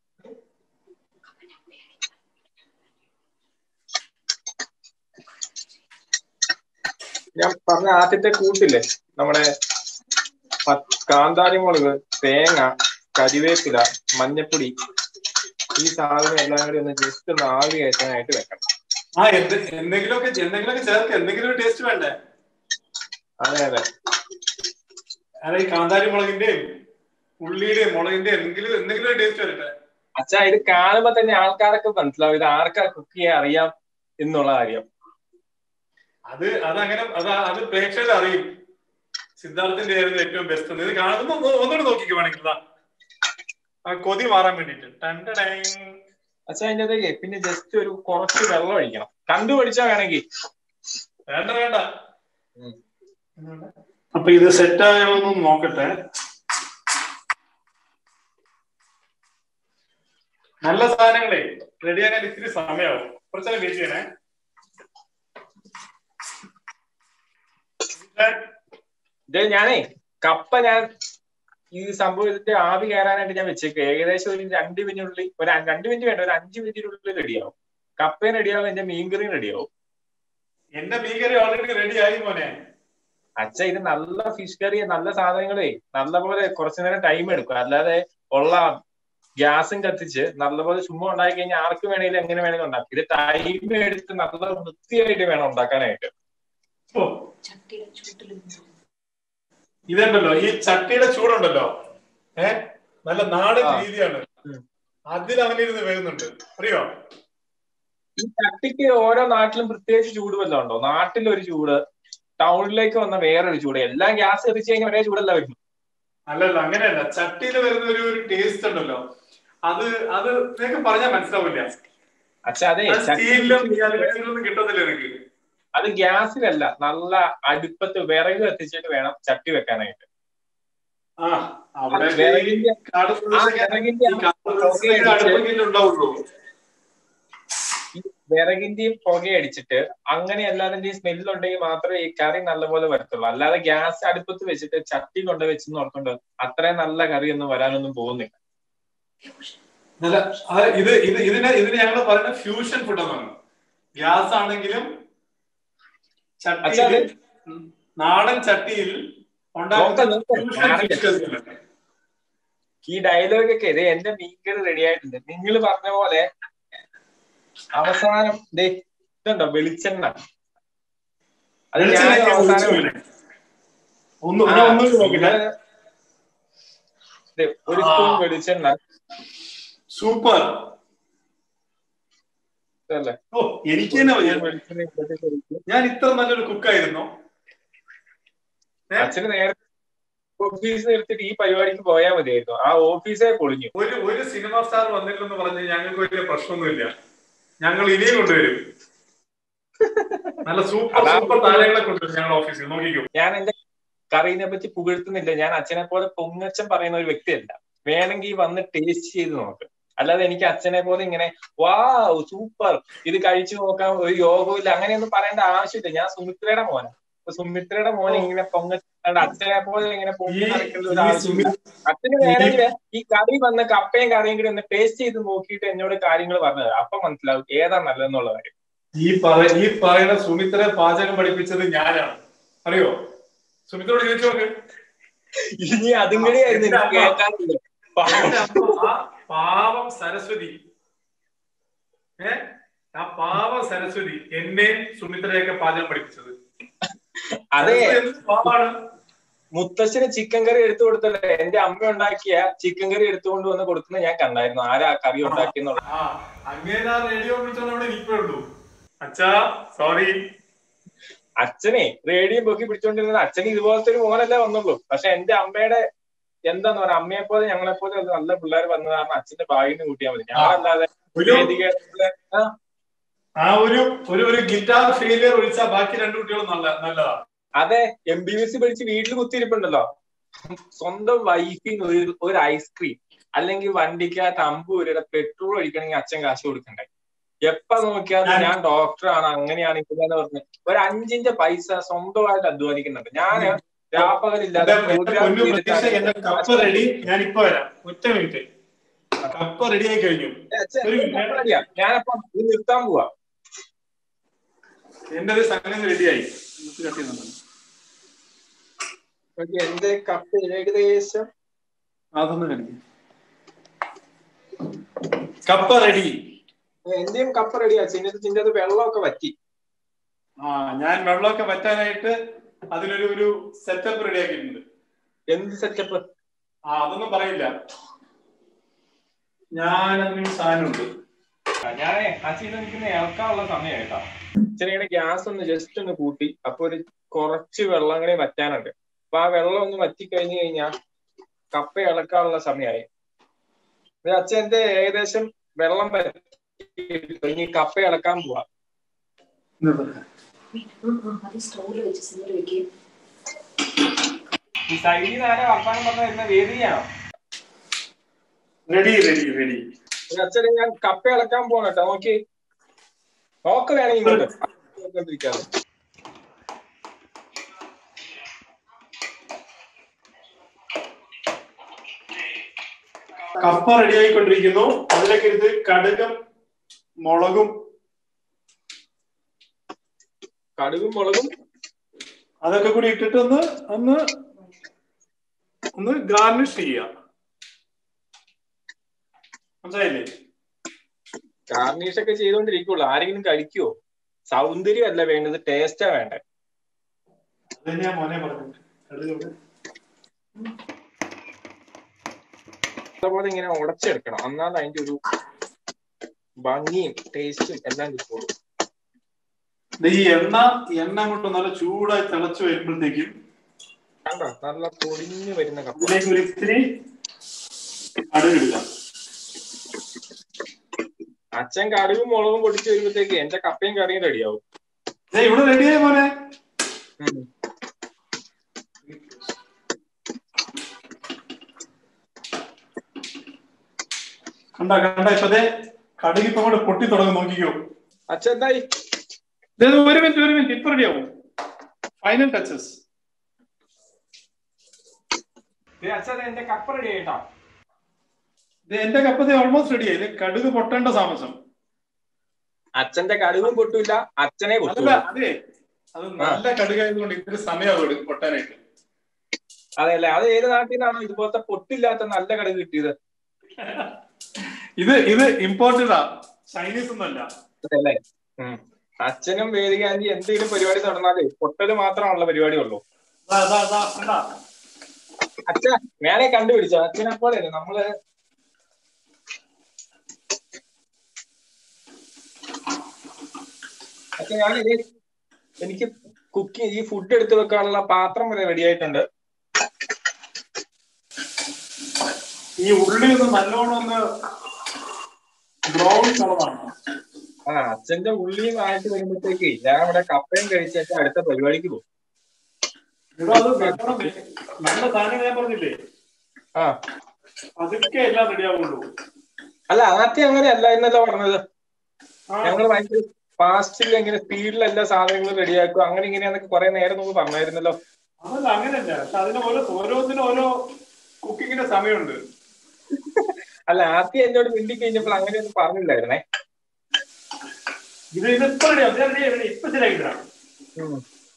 S2: ഞാൻ പറഞ്ഞ ആദ്യത്തെ കൂട്ടില്ലേ നമ്മുടെ പ- കാന്താരി മുളക് തേങ്ങ കരിവേപ്പില മഞ്ഞപ്പൊടി ഈ സാധനം എല്ലാം കൂടി ഒന്ന് ജസ്റ്റ് ഒന്ന് ആവി കയറ്റാനായിട്ട് വെക്കണം
S1: ആ എന്ത് എന്തെങ്കിലുമൊക്കെ എന്തെങ്കിലുമൊക്കെ ചേർക്ക് എന്തെങ്കിലും ഒരു ടേസ്റ്റ് വേണ്ടേ
S2: അതെ അതെ
S1: അതെ ഈ കാന്താരി മുളകിന്റെയും ഉള്ളിയുടെയും മുളകിന്റെയും എന്തെങ്കിലും എന്തെങ്കിലും ഒരു ടേസ്റ്റ് വരട്ടെ
S2: അച്ഛാ ഇത് കാണുമ്പോ തന്നെ ആൾക്കാരൊക്കെ മനസ്സിലാവും ഇത് ആർക്കാ കുക്ക് ചെയ്യാൻ അറിയാം എന്നുള്ള കാര്യം
S1: അത് അതങ്ങനെ അത് അത് പ്രേക്ഷകർ അറിയും സിദ്ധാർത്ഥിന്റെ ആയിരുന്നു ഏറ്റവും ബെസ്റ്റ് ഇത് കാണുമ്പോ ഒന്ന് ഒന്നുകൂടെ നോക്കിക്കോ വേണമെങ്കിൽ ദാ. ആ കൊതി മാറാൻ വേണ്ടിട്ട്
S2: അച്ഛാ അതിന്റെ അകത്തേക്ക് പിന്നെ ജസ്റ്റ് ഒരു കുറച്ച് വെള്ളം ഒഴിക്കണം കണ്ടു പഠിച്ചാ വേണമെങ്കിൽ
S1: വേണ്ട വേണ്ട
S2: ഉം.
S1: അപ്പൊ ഇത് സെറ്റ് ആയോ എന്ന് നോക്കട്ടെ നല്ല സാധനങ്ങളെ റെഡിയാക്കാൻ ഇത്തിരി സമയമാവും കുറച്ചേരം വെയിറ്റ് ചെയ്യണേ
S2: ഇത് ഞാനേ കപ്പ ഞാൻ ഈ സംഭവത്തിന്റെ ആവി കയറാനായിട്ട് ഞാൻ വെച്ചേക്ക് ഏകദേശം ഒരു രണ്ട് മിനിറ്റിനുള്ളിൽ ഒരു അ- രണ്ട് മിനിറ്റ് വേണ്ട ഒരു അഞ്ച് മിനിറ്റിനുള്ളിൽ റെഡിയാവും കപ്പയും റെഡിയാവും എന്റെ മീൻകറിയും റെഡിയാവും
S1: എന്റെ മീൻകറി ഓൾറെഡി റെഡി ആയി മോനെ
S2: അച്ഛ ഇത് നല്ല ഫിഷ് കറി നല്ല സാധനങ്ങളേ നല്ലപോലെ കുറച്ചു നേരം ടൈം എടുക്കും അല്ലാതെ ഉള്ള ഗ്യാസും കത്തിച്ച് നല്ലപോലെ ചുമ്മാ ഉണ്ടാക്കി കഴിഞ്ഞാൽ ആർക്ക് വേണേലും എങ്ങനെ വേണേലും ഉണ്ടാക്കാം ഇത് ടൈം എടുത്ത് നല്ല വൃത്തിയായിട്ട് വേണം ഉണ്ടാക്കാനായിട്ട്
S1: ഓ
S3: ചട്ടിയുടെ ചൂട്ടിലും
S1: ഇതുണ്ടല്ലോ ഈ ചട്ടിയുടെ ചൂടുണ്ടല്ലോ ഏ നല്ല നാടൻ
S2: ആ.
S1: രീതിയാണ്
S2: ഉം.
S1: അതിൽ അവനിരുന്ന് വേകുന്നുണ്ട് അറിയോ
S2: ഈ ചട്ടിക്ക് ഓരോ നാട്ടിലും പ്രത്യേകിച്ച് ചൂട് വല്ലതും ഉണ്ടോ നാട്ടിൽ ഒരു ചൂട് ടൗണിലേക്ക് വന്ന വേറൊരു ചൂട് എല്ലാം ഗ്യാസ് എത്തിച്ചു കഴിഞ്ഞാൽ ഒരേ ചൂടല്ല വരും
S1: അല്ലല്ല അങ്ങനെയല്ല ചട്ടിയിൽ വരുന്ന ഒരു ഒരു ടേസ്റ്റ് ഉണ്ടല്ലോ അത് അത് നിനക്ക് പറഞ്ഞാൽ മനസ്സിലാവില്ല
S2: അച്ഛാ അതെ
S1: അത്
S2: ചട്ടി
S1: സ്റ്റീലിലും ഈ അലുമിനിയത്തിലൊന്നും കിട്ടത്തില്ല എനിക്ക്
S2: അത് ഗ്യാസിലല്ല നല്ല അടുപ്പത്ത് വിറക് കത്തിച്ചിട്ട് വേണം ചട്ടി വെക്കാനായിട്ട്
S1: ആ അവിടെ
S2: അത് വിറകിന്റെ
S1: കാട്
S2: ആ
S1: പ്രദേശമൊക്കെ
S2: വിറകിന്റെ
S1: ഈ കാട് പ്രദേശത്തൊക്കെ അടുപ്പൊക്കെ ഉണ്ടാവുള്ളൂ
S2: ഈ വിറകിന്റെയും പുക അടിച്ചിട്ട് അങ്ങനെ എല്ലാതിന്റെയും സ്മെല്ല് ഉണ്ടെങ്കിൽ മാത്രമേ ഈ കറി നല്ലപോലെ വരത്തുള്ളൂ അല്ലാതെ ഗ്യാസ് അടുപ്പത്ത് വെച്ചിട്ട് ചട്ടി കൊണ്ട് വെച്ചെന്ന് ഓർക്കൊണ്ട് അത്രയും നല്ല കറിയൊന്നും വരാനൊന്നും പോകുന്നില്ല
S1: നല്ല ആ, ഇത് ഇത് ഇതിനെ ഇതിന് ഞങ്ങൾ പറയുന്ന ഫ്യൂഷൻ ഫുഡ് എന്നാണ് ഗ്യാസ് ആണെങ്കിലും
S2: അച്ഛാ,
S1: ചട്ടിയിൽ
S2: അത്
S1: നാടൻ ചട്ടിയിൽ ഉണ്ടാക്കുന്ന
S2: നോക്കാം, നോക്കാം.
S1: fusion
S2: ഞാനില്ല.
S1: fish curry.
S2: ഈ ഡയലോഗ് ഒക്കെ ഇത് എന്റെ മീൻകറി റെഡി ആയിട്ടുണ്ട് നിങ്ങൾ പറഞ്ഞ പോലെ അവസാനം ദേ ഇതുണ്ടോ വെളിച്ചെണ്ണ അത് ഞാൻ
S1: വെളിച്ചെണ്ണയ്ക്ക്
S2: അവസാനം
S1: ഒഴിച്ച് വേണം. ഒന്ന്
S2: ആ,
S1: ഞാൻ ഒന്നുകൂടി നോക്കട്ടെ
S2: ഇത് ദേ, ഒരു
S1: ആ.
S2: സ്പൂൺ വെളിച്ചെണ്ണ
S1: സൂപ്പർ
S2: അല്ലേ
S1: ഓ എനിക്ക് തന്നെ വയ്യ.
S2: വെളിച്ചെണ്ണ ഇട്ടിട്ട് കഴിക്കും.
S1: ഞാൻ ഇത്ര നല്ലൊരു കുക്കായിരുന്നു
S2: അച്ഛന് നേരത്തെ ഓഫീസ് എടുത്തിട്ട് ഈ പരിപാടിക്ക് പോയാൽ മതിയായിരുന്നു ആ ഓഫീസേ പൊളിഞ്ഞു
S1: ഒരു ഒരു സിനിമ സ്റ്റാർ വന്നില്ലെന്ന് പറഞ്ഞ് ഞങ്ങൾക്ക് വലിയ പ്രശ്നമൊന്നുമില്ല ഞങ്ങൾ ഇനിയും കൊണ്ടുവരും നല്ല സൂപ്പർ
S2: അതാ-
S1: സൂപ്പർ താരങ്ങളെ കൊണ്ടുവരും ഞങ്ങൾ ഓഫീസിൽ നോക്കിക്കും
S2: ഞാൻ എന്റെ കറീനെ പറ്റി പുകഴ്ത്തുന്നില്ല ഞാൻ അച്ഛനെ പോലെ പൊങ്ങച്ചം പറയുന്ന ഒരു വ്യക്തിയല്ല വേണമെങ്കിൽ വന്ന് ടേസ്റ്റ് ചെയ്ത് നോക്ക് അല്ലാതെ എനിക്ക് അച്ഛനെ പോലെ ഇങ്ങനെ വാ സൂപ്പർ ഇത് കഴിച്ചു നോക്കാൻ ഒരു യോഗവും ഇല്ല അങ്ങനെയൊന്നും പറയേണ്ട ആവശ്യമില്ല ഞാൻ സുമിത്രയുടെ മോനാണ് അപ്പൊ സുമിത്രയുടെ മോനെ ഇങ്ങനെ പൊങ്ങച്ചാണ്ട് അച്ഛനെ പോലെ ഇങ്ങനെ പൊങ്ങി നടക്കേണ്ട ഒരു
S1: ഈ
S2: ആവശ്യമില്ല അച്ഛന് വേണമെങ്കിൽ ഈ കറി വന്ന് കപ്പയും കറിയും കൂടി ഒന്ന് ടേസ്റ്റ് ചെയ്ത് നോക്കിയിട്ട് എന്നോട് കാര്യങ്ങൾ പറഞ്ഞത് അപ്പൊ മനസ്സിലാവും ഏതാ നല്ലതെന്നുള്ള കാര്യം
S1: ഈ പറ ഈ പറയുന്ന സുമിത്രയെ പാചകം പഠിപ്പിച്ചത് ഞാനാണ് അറിയോ സുമിത്രയോട് ചോദിച്ചു നോക്ക്
S2: ഇനി അതും കൂടിയായിരുന്നു എനിക്ക് കേൾക്കാറുണ്ട്
S1: എന്റെ അമ്മ ആ പാവം സരസ്വതി ഏ ആ പാവം സരസ്വതി എന്നെയും സുമിത്രയൊക്കെ പാചകം പഠിപ്പിച്ചത്
S2: അതെ
S1: സരസ്വതി എന്ത് പാവാണ്
S2: മുത്തശ്ശന് ചിക്കൻ കറി എടുത്തു കൊടുത്തല്ലേ എന്റെ അമ്മ ഉണ്ടാക്കിയ ചിക്കൻ കറി എടുത്തുകൊണ്ട് വന്ന് കൊടുക്കുന്നത് ഞാൻ കണ്ടായിരുന്നു ആരാ ആ കറി ഉണ്ടാക്കിയെന്നുള്ള
S1: ആ അങ്ങേര് ആ റേഡിയോ വിളിച്ചോണ്ട് അവിടെ ഇരിക്കുള്ളൂ അച്ഛാ സോറി
S2: അച്ഛനെ റേഡിയോ പൊക്കി പിടിച്ചോണ്ടിരുന്നത് അച്ഛന് ഇതുപോലത്തെ ഒരു മോനല്ലേ വന്നുള്ളൂ പക്ഷെ എന്റെ അമ്മയുടെ എന്താന്ന് പറയാ അമ്മയെ പോലെ ഞങ്ങളെ പോലെ ഒരു നല്ല പിള്ളേർ വന്ന കാരണം അച്ഛന്റെ ഭാഗ്യം കൂട്ടിയാൽ മതി ഞങ്ങളല്ലാതെ
S1: ഒരു
S2: വേദികയിലെ ആ,
S1: ആ ഒരു ഒരു ഒരു ഗിറ്റാർ ഫെയിലിയർ ഒഴിച്ചാൽ ബാക്കി രണ്ടു കുട്ടികളും നല്ല നല്ലതാണ്
S2: അതെ എം ബി ബി എസ് പഠിച്ച് വീട്ടിൽ കുത്തിയിരിപ്പുണ്ടല്ലോ സ്വന്തം വൈഫിന് ഒരു ഒരു ഐസ്ക്രീം അല്ലെങ്കിൽ വണ്ടിക്കകത്ത് അമ്പൂരുടെ പെട്രോൾ ഒഴിക്കണമെങ്കിൽ അച്ഛൻ കാശ് കൊടുക്കണ്ടേ എപ്പ നോക്കിയാലും ഞാൻ ഡോക്ടറാണ് അങ്ങനെയാണ് ഇങ്ങനെയാന്ന് പറഞ്ഞ് ഒരു അഞ്ചിന്റെ പൈസ സ്വന്തമായിട്ട് അധ്വാനിക്കുന്നുണ്ട് ഞാൻ രാപ്പകലില്ലാതെ
S1: എന്റെ- എന്റെ
S2: program
S1: പൊന്നു പ്രതീക്ഷ
S2: ചെയ്തിട്ടാണ്
S1: എന്റെ കപ്പ് റെഡി ഞാൻ ഇപ്പൊ വരാം ഒറ്റ മിനിറ്റ് കപ്പ് റെഡി ആയി കഴിഞ്ഞു
S2: അച്ഛൻ,
S1: ഒരു മിനിറ്റ്.
S2: ഞാൻ ready യാ. ഞാനപ്പം ഇത് നിർത്താൻ പോവാ
S1: എന്റെ ഒരു സംഗതി റെഡിയായി കട്ട് ചെയ്യുന്നുണ്ട്
S2: ഓക്കേ, എന്റെ കപ്പ് ഏകദേശം
S1: അതൊന്ന് കാണിക്കും കപ്പ റെഡി
S2: എന്റെയും കപ്പ് റെഡിയാ ചിന്നത് ചിന്നത് വെള്ളമൊക്കെ വറ്റി
S1: ആ ഞാൻ വെള്ളമൊക്കെ വറ്റാനായിട്ട് അതിനൊരു ഒരു സെറ്റപ്പ് റെഡി ആക്കിയിട്ടുണ്ട്
S2: എന്ത് സെറ്റപ്പ്
S1: ആ അതൊന്നും പറയില്ല ഞാൻ അതിനൊരു സാധനമുണ്ട്
S2: ഞാനേ അച്ഛൻ ഇത് നിൽക്കുന്ന ഇളക്കാനുള്ള സമയമായിട്ടാ അച്ഛനെ ഗ്യാസ് ഒന്ന് ജസ്റ്റ് ഒന്ന് കൂട്ടി അപ്പൊ ഒരു കുറച്ച് വെള്ളം കൂടി വറ്റാനുണ്ട് അപ്പൊ ആ വെള്ളം ഒന്ന് വറ്റി കഴിഞ്ഞു കഴിഞ്ഞാൽ കപ്പ ഇളക്കാനുള്ള സമയമായി ഇത് അച്ഛൻ എന്റെ ഏകദേശം വെള്ളം വറ്റി ഇനി കപ്പ ഇളക്കാൻ പോവാ
S3: അത് സ്റ്റോറിൽ വെച്ച് സിമ്മിൽ വെക്കുകയും
S2: ഈ സൈഡിൽ നിന്ന് ആരാ വർത്താനം പറഞ്ഞ വരുന്ന വേദിയാണോ
S1: റെഡി റെഡി റെഡി
S2: അച്ഛനെ ഞാൻ കപ്പ ഇളക്കാൻ പോകണം കേട്ടോ നോക്കി നോക്ക് വേണമെങ്കിൽ ഇങ്ങോട്ട് നോക്കിക്കൊണ്ടിരിക്കാതെ.
S1: കപ്പ റെഡി ആയിക്കൊണ്ടിരിക്കുന്നു അതിലേക്ക് ഇത് കടുകും മുളകും
S2: കടുകും മുളകും
S1: അതൊക്കെ കൂടി ഇട്ടിട്ട് ഒന്ന് ഒന്ന് ഒന്ന് ഗാർണിഷ് ചെയ്യുക മനസ്സിലായില്ലേ
S2: ഗാർണിഷ് ഒക്കെ ചെയ്തോണ്ടിരിക്കുള്ളൂ ആരെങ്കിലും കഴിക്കുവോ സൗന്ദര്യം അല്ല വേണ്ടത് ടേസ്റ്റാ വേണ്ടേ
S1: അത് ഞാൻ മോനെ പറഞ്ഞു കടുക് ഇവിടെ.
S2: അതുപോലെ ഇങ്ങനെ ഉടച്ചെടുക്കണം എന്നാലും അതിന്റെ ഒരു ഭംഗിയും ടേസ്റ്റും എല്ലാം കിട്ടുള്ളൂ
S1: ദേ ഈ എണ്ണ എണ്ണ കൊണ്ട് നല്ല ചൂടായി തിളച്ചു വരുമ്പോഴത്തേക്കും
S2: കണ്ടോ നല്ല പൊടിഞ്ഞു വരുന്ന കപ്പ
S1: ഇതിലേക്ക് ഒരു ഇത്തിരി കടുക് ഇടുക
S2: അച്ഛൻ കടുകും മുളകും പൊടിച്ചു വരുമ്പോഴത്തേക്ക് എന്റെ കപ്പയും കറിയും റെഡിയാവും
S1: ദേ ഇവിടെ റെഡിയായി മോനെ കണ്ട കണ്ട ഇപ്പൊ ദേ കടുക് ഇപ്പൊ അങ്ങോട്ട് പൊട്ടി തുടങ്ങും നോക്കിക്കോ
S2: അച്ഛൻ എന്തായി
S1: ദേ, ദേ, ഒരു മിനിറ്റ് ഒരു മിനിറ്റ് ഇപ്പൊ റെഡിയാവും ഫൈനൽ ടച്ചസ്
S2: അച്ഛൻ എന്റെ കപ്പ റെഡി ആയിട്ടാ
S1: എന്റെ കപ്പത്തെ ഓൾമോസ്റ്റ് റെഡിയായി ഇത് കടുക് പൊട്ടേണ്ട താമസം
S2: അച്ഛന്റെ കടുകും പൊട്ടൂല അച്ഛനെ
S1: അതല്ല
S2: പൊട്ടൂല
S1: അതെ അത് നല്ല കടുകായതുകൊണ്ട് ഇത്തിരി സമയമാകും പൊട്ടാനായിട്ട്
S2: അതെ അല്ലേ അത് ഏത് നാട്ടിൽ നിന്നാണോ ഇതുപോലത്തെ പൊട്ടില്ലാത്ത നല്ല കടുക് കിട്ടിയത്
S1: ഇത് ഇത് ഇമ്പോർട്ടഡാ ചൈനീസ് ഒന്നല്ല
S2: അല്ലേ അച്ഛനും വേദികാന്തി എന്തെങ്കിലും പരിപാടി നടന്നാലേ പൊട്ടല് മാത്രമാണുള്ള പരിപാടി ഉള്ളൂ
S1: അതാ, അതാ, അതാ, കണ്ടാ?
S2: അച്ഛ ഞാനേ കണ്ടുപിടിച്ചു അച്ഛനെ പോലെ നമ്മള് പക്ഷെ ഞാൻ ഇനി എനിക്ക് കുക്കിംഗ് ഈ ഫുഡ് എടുത്തു വെക്കാനുള്ള പാത്രം വരെ റെഡി ആയിട്ടുണ്ട്
S1: ഈ ഉള്ളി ഒന്ന് നല്ലോണം ഒന്ന് ബ്രൗൺ കളറാണ്
S2: ആ അച്ഛന്റെ ഉള്ളിയും ആയിട്ട് വരുമ്പോഴത്തേക്ക് ഞാൻ ഇവിടെ കപ്പയും കഴിച്ചിട്ട് അടുത്ത പരിപാടിക്ക് പോകും
S1: ഇവിടെ അത് നല്ലോണം വെ- നല്ല സാധനം ഞാൻ പറഞ്ഞില്ലേ
S2: ആ
S1: അതൊക്കെ എല്ലാം റെഡി ആവുള്ളൂ
S2: അല്ല ആദ്യം അങ്ങനെ അല്ല എന്നല്ല പറഞ്ഞത്
S1: ആ,
S2: ഞങ്ങൾ ഭയങ്കര ഫാസ്റ്റിൽ എങ്ങനെ സ്പീഡിൽ എല്ലാ സാധനങ്ങളും റെഡിയാക്കും അങ്ങനെ ഇങ്ങനെയാന്നൊക്കെ കുറെ നേരം മുമ്പ് പറഞ്ഞായിരുന്നല്ലോ
S1: അതല്ല അങ്ങനെയല്ല പക്ഷെ അതിന് ഓരോ ഓരോന്നിനും ഓരോ കുക്കിങ്ങിന്റെ സമയമുണ്ട്
S2: അല്ല ആദ്യം എന്നോട് മിണ്ടി കഴിഞ്ഞപ്പോൾ അങ്ങനെയൊന്നും പറഞ്ഞില്ലായിരുന്നേ
S1: ഇത് ഇതിപ്പോ റെഡി ആവും ഞാൻ ready- ഇപ്പൊ ശരിയാക്കി തരാം
S2: ഉം.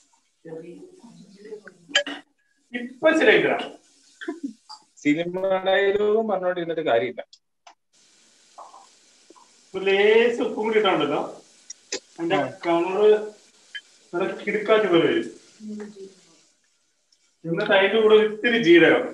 S1: ഇപ്പൊ ശരിയാക്കി തരാം
S2: സിനിമ ഡയലോഗും പറഞ്ഞോണ്ടിരുന്നിട്ട് കാര്യമില്ല
S1: ഒരു ലേസ് ഉപ്പും കൂടി ഇട്ടുണ്ടല്ലോ അതിന്റെ കളറ് നല്ല കിടുക്കാറ്റ് പോലെ വരും എന്നിട്ട് അതിന്റെ കൂടെ ഒരു ഇത്തിരി ജീരകം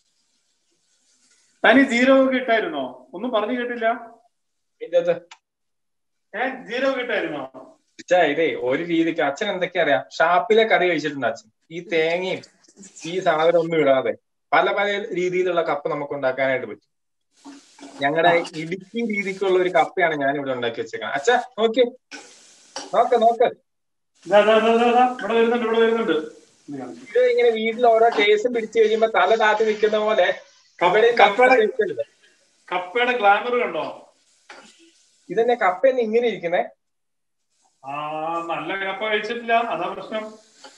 S1: തനി ജീരകമൊക്കെ ഇട്ടായിരുന്നോ ഒന്നും പറഞ്ഞു കേട്ടില്ല
S2: ഇതിന്റെ അകത്ത്
S1: ഏ ജീരകം ഇട്ടായിരുന്നോ
S2: അച്ഛാ ഇതേ ഒരു രീതിക്ക് അച്ഛൻ എന്തൊക്കെ അറിയാം ഷാപ്പിലെ കറി കഴിച്ചിട്ടുണ്ട് അച്ഛൻ ഈ തേങ്ങയും ഈ സാധനം ഒന്നും ഇടാതെ പല പല രീതിയിലുള്ള കപ്പ് നമുക്ക് ഉണ്ടാക്കാനായിട്ട് പറ്റും ഞങ്ങളുടെ ഇടുക്കി രീതിക്കുള്ള ഒരു കപ്പയാണ് ഞാൻ ഇവിടെ ഉണ്ടാക്കി വെച്ചേക്കുന്നത് അച്ഛാ നോക്കി നോക്ക് നോക്ക്
S1: ഇതാ, ഇതാ, ഇതാ, ഇതാ, ഇതാ. ഇവിടെ വരുന്നുണ്ട് ഇവിടെ വരുന്നുണ്ട് ഇത് കാണിച്ചു.
S2: ഇത് ഇങ്ങനെ വീട്ടിൽ ഓരോ കേസും പിടിച്ചു കഴിയുമ്പോ തല താത്തി നിൽക്കുന്ന പോലെ ഇവിടെ
S1: കപ്പയുടെ
S2: കപ്പ
S1: കപ്പയുടെ ഗ്ലാമർ കണ്ടോ
S2: ഇതെന്നെ കപ്പയെന്ന് ഇങ്ങനെ ഇരിക്കുന്നേ
S1: ആ നല്ല കപ്പ കഴിച്ചിട്ടില്ല അതാ പ്രശ്നം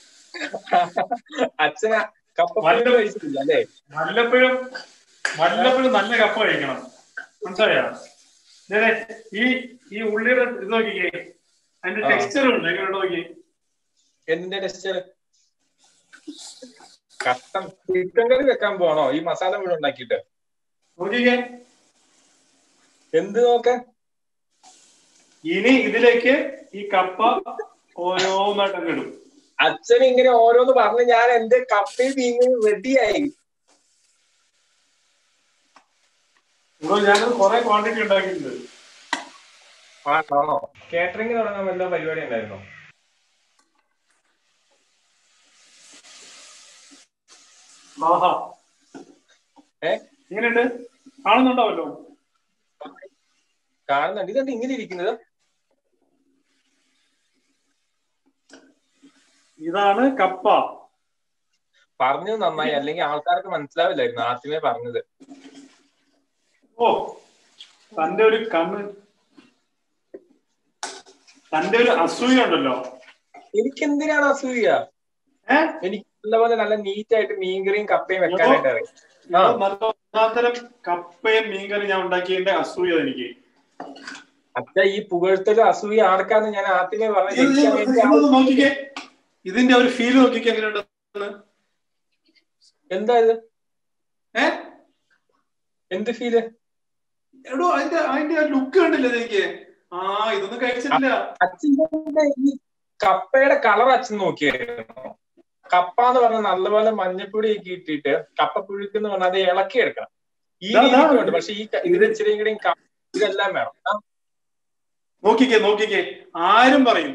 S2: അച്ഛന കപ്പ
S1: വല്ല-
S2: പുഴുങ്ങി കഴിച്ചിട്ടില്ല അല്ലേ
S1: വല്ലപ്പോഴും വല്ലപ്പോഴും നല്ല കപ്പ കഴിക്കണം മനസ്സിലായോ ദേ, ദേ, ഈ ഈ ഉള്ളിയുടെ ഇത് നോക്കിക്കേ അതിന്റെ
S2: ആ.
S1: ടെക്സ്ചർ ഉണ്ട് എങ്ങനെ നോക്കി
S2: എന്തിന്റെ ടെസ്റ്റ് കഷ്ടം ചിക്കൻ കറി വെക്കാൻ പോണോ ഈ മസാല മുഴുവൻ ഉണ്ടാക്കിയിട്ട്
S1: നോക്കിക്കേ
S2: എന്ത് നോക്കാൻ
S1: ഇനി ഇതിലേക്ക് ഈ കപ്പ ഓരോന്നായിട്ട് അങ്ങ് ഇടും
S2: അച്ഛൻ ഇങ്ങനെ ഓരോന്ന് പറഞ്ഞ് ഞാൻ എന്റെ കപ്പയും മീനും റെഡിയായി
S1: ഇവിടെ ഞാനത് കുറെ ക്വാണ്ടിറ്റി ഉണ്ടാക്കിയിട്ടുണ്ട്
S2: ആണോ കേറ്ററിംഗ് തുടങ്ങാൻ വല്ല പരിപാടി ഉണ്ടായിരുന്നോ
S1: ആഹാ
S2: ഏ
S1: എങ്ങനെയുണ്ട് കാണുന്നുണ്ടാവല്ലോ
S2: കാണുന്നുണ്ട് ഇതെന്ത് ഇങ്ങനെ ഇരിക്കുന്നത്
S1: ഇതാണ് കപ്പ
S2: പറഞ്ഞത് നന്നായി അല്ലെങ്കിൽ ആൾക്കാർക്ക് മനസ്സിലാവില്ലായിരുന്നു ആദ്യമേ പറഞ്ഞത്
S1: ഓ തന്റെ ഒരു കണ്ണ് തന്റെ ഒരു അസൂയ ഉണ്ടല്ലോ
S2: എനിക്ക് എന്തിനാണ് അസൂയ
S1: ഏ
S2: എനിക്ക് നല്ലപോലെ നല്ല നീറ്റ് ആയിട്ട് മീൻകറിയും കപ്പയും വെക്കാനായിട്ട് അറിയാം ആ.
S1: നല്ല ഒന്നാന്തരം കപ്പയും മീൻകറി ഞാൻ ഉണ്ടാക്കിയതിന്റെ അസൂയ എനിക്ക്
S2: അച്ഛ ഈ പുകഴ്ത്തലും അസൂയ ആർക്കാന്ന് ഞാൻ ആദ്യമേ പറഞ്ഞു
S1: ഇത്
S2: എനിക്ക്
S1: ഇത്
S2: അതിന്റെ
S1: ഇതൊന്ന് നോക്കിക്കേ ഇതിന്റെ ഒരു ഫീൽ നോക്കിക്കേ എങ്ങനെയുണ്ടെന്ന്
S2: എന്താ ഇത്
S1: ഏ
S2: എന്ത് ഫീല്
S1: എടോ അതിന്റെ അതിന്റെ ലുക്ക് കണ്ടില്ലേ എനിക്ക് ആ ഇതൊന്നും കഴിച്ചിട്ടില്ല
S2: അച്ഛൻ്റെ ഈ കപ്പയുടെ കളർ അച്ഛൻ നോക്കിയായിരുന്നു കപ്പ എന്ന് പറഞ്ഞാൽ നല്ലപോലെ മഞ്ഞപ്പൊടി ഒക്കെ ഇട്ടിട്ട് കപ്പ പുഴുക്ക് എന്ന് പറഞ്ഞാൽ അത് ഇളക്കി എടുക്കണം ഈ
S1: ദാ, ദാ.
S2: രീതിക്കുണ്ട് പക്ഷെ ഈ ക- ഇതിന് ഇച്ചിരിയും കൂടി ക- ഇതെല്ലാം വേണം ആ,
S1: നോക്കിക്കേ നോക്കിക്കേ ആരും പറയും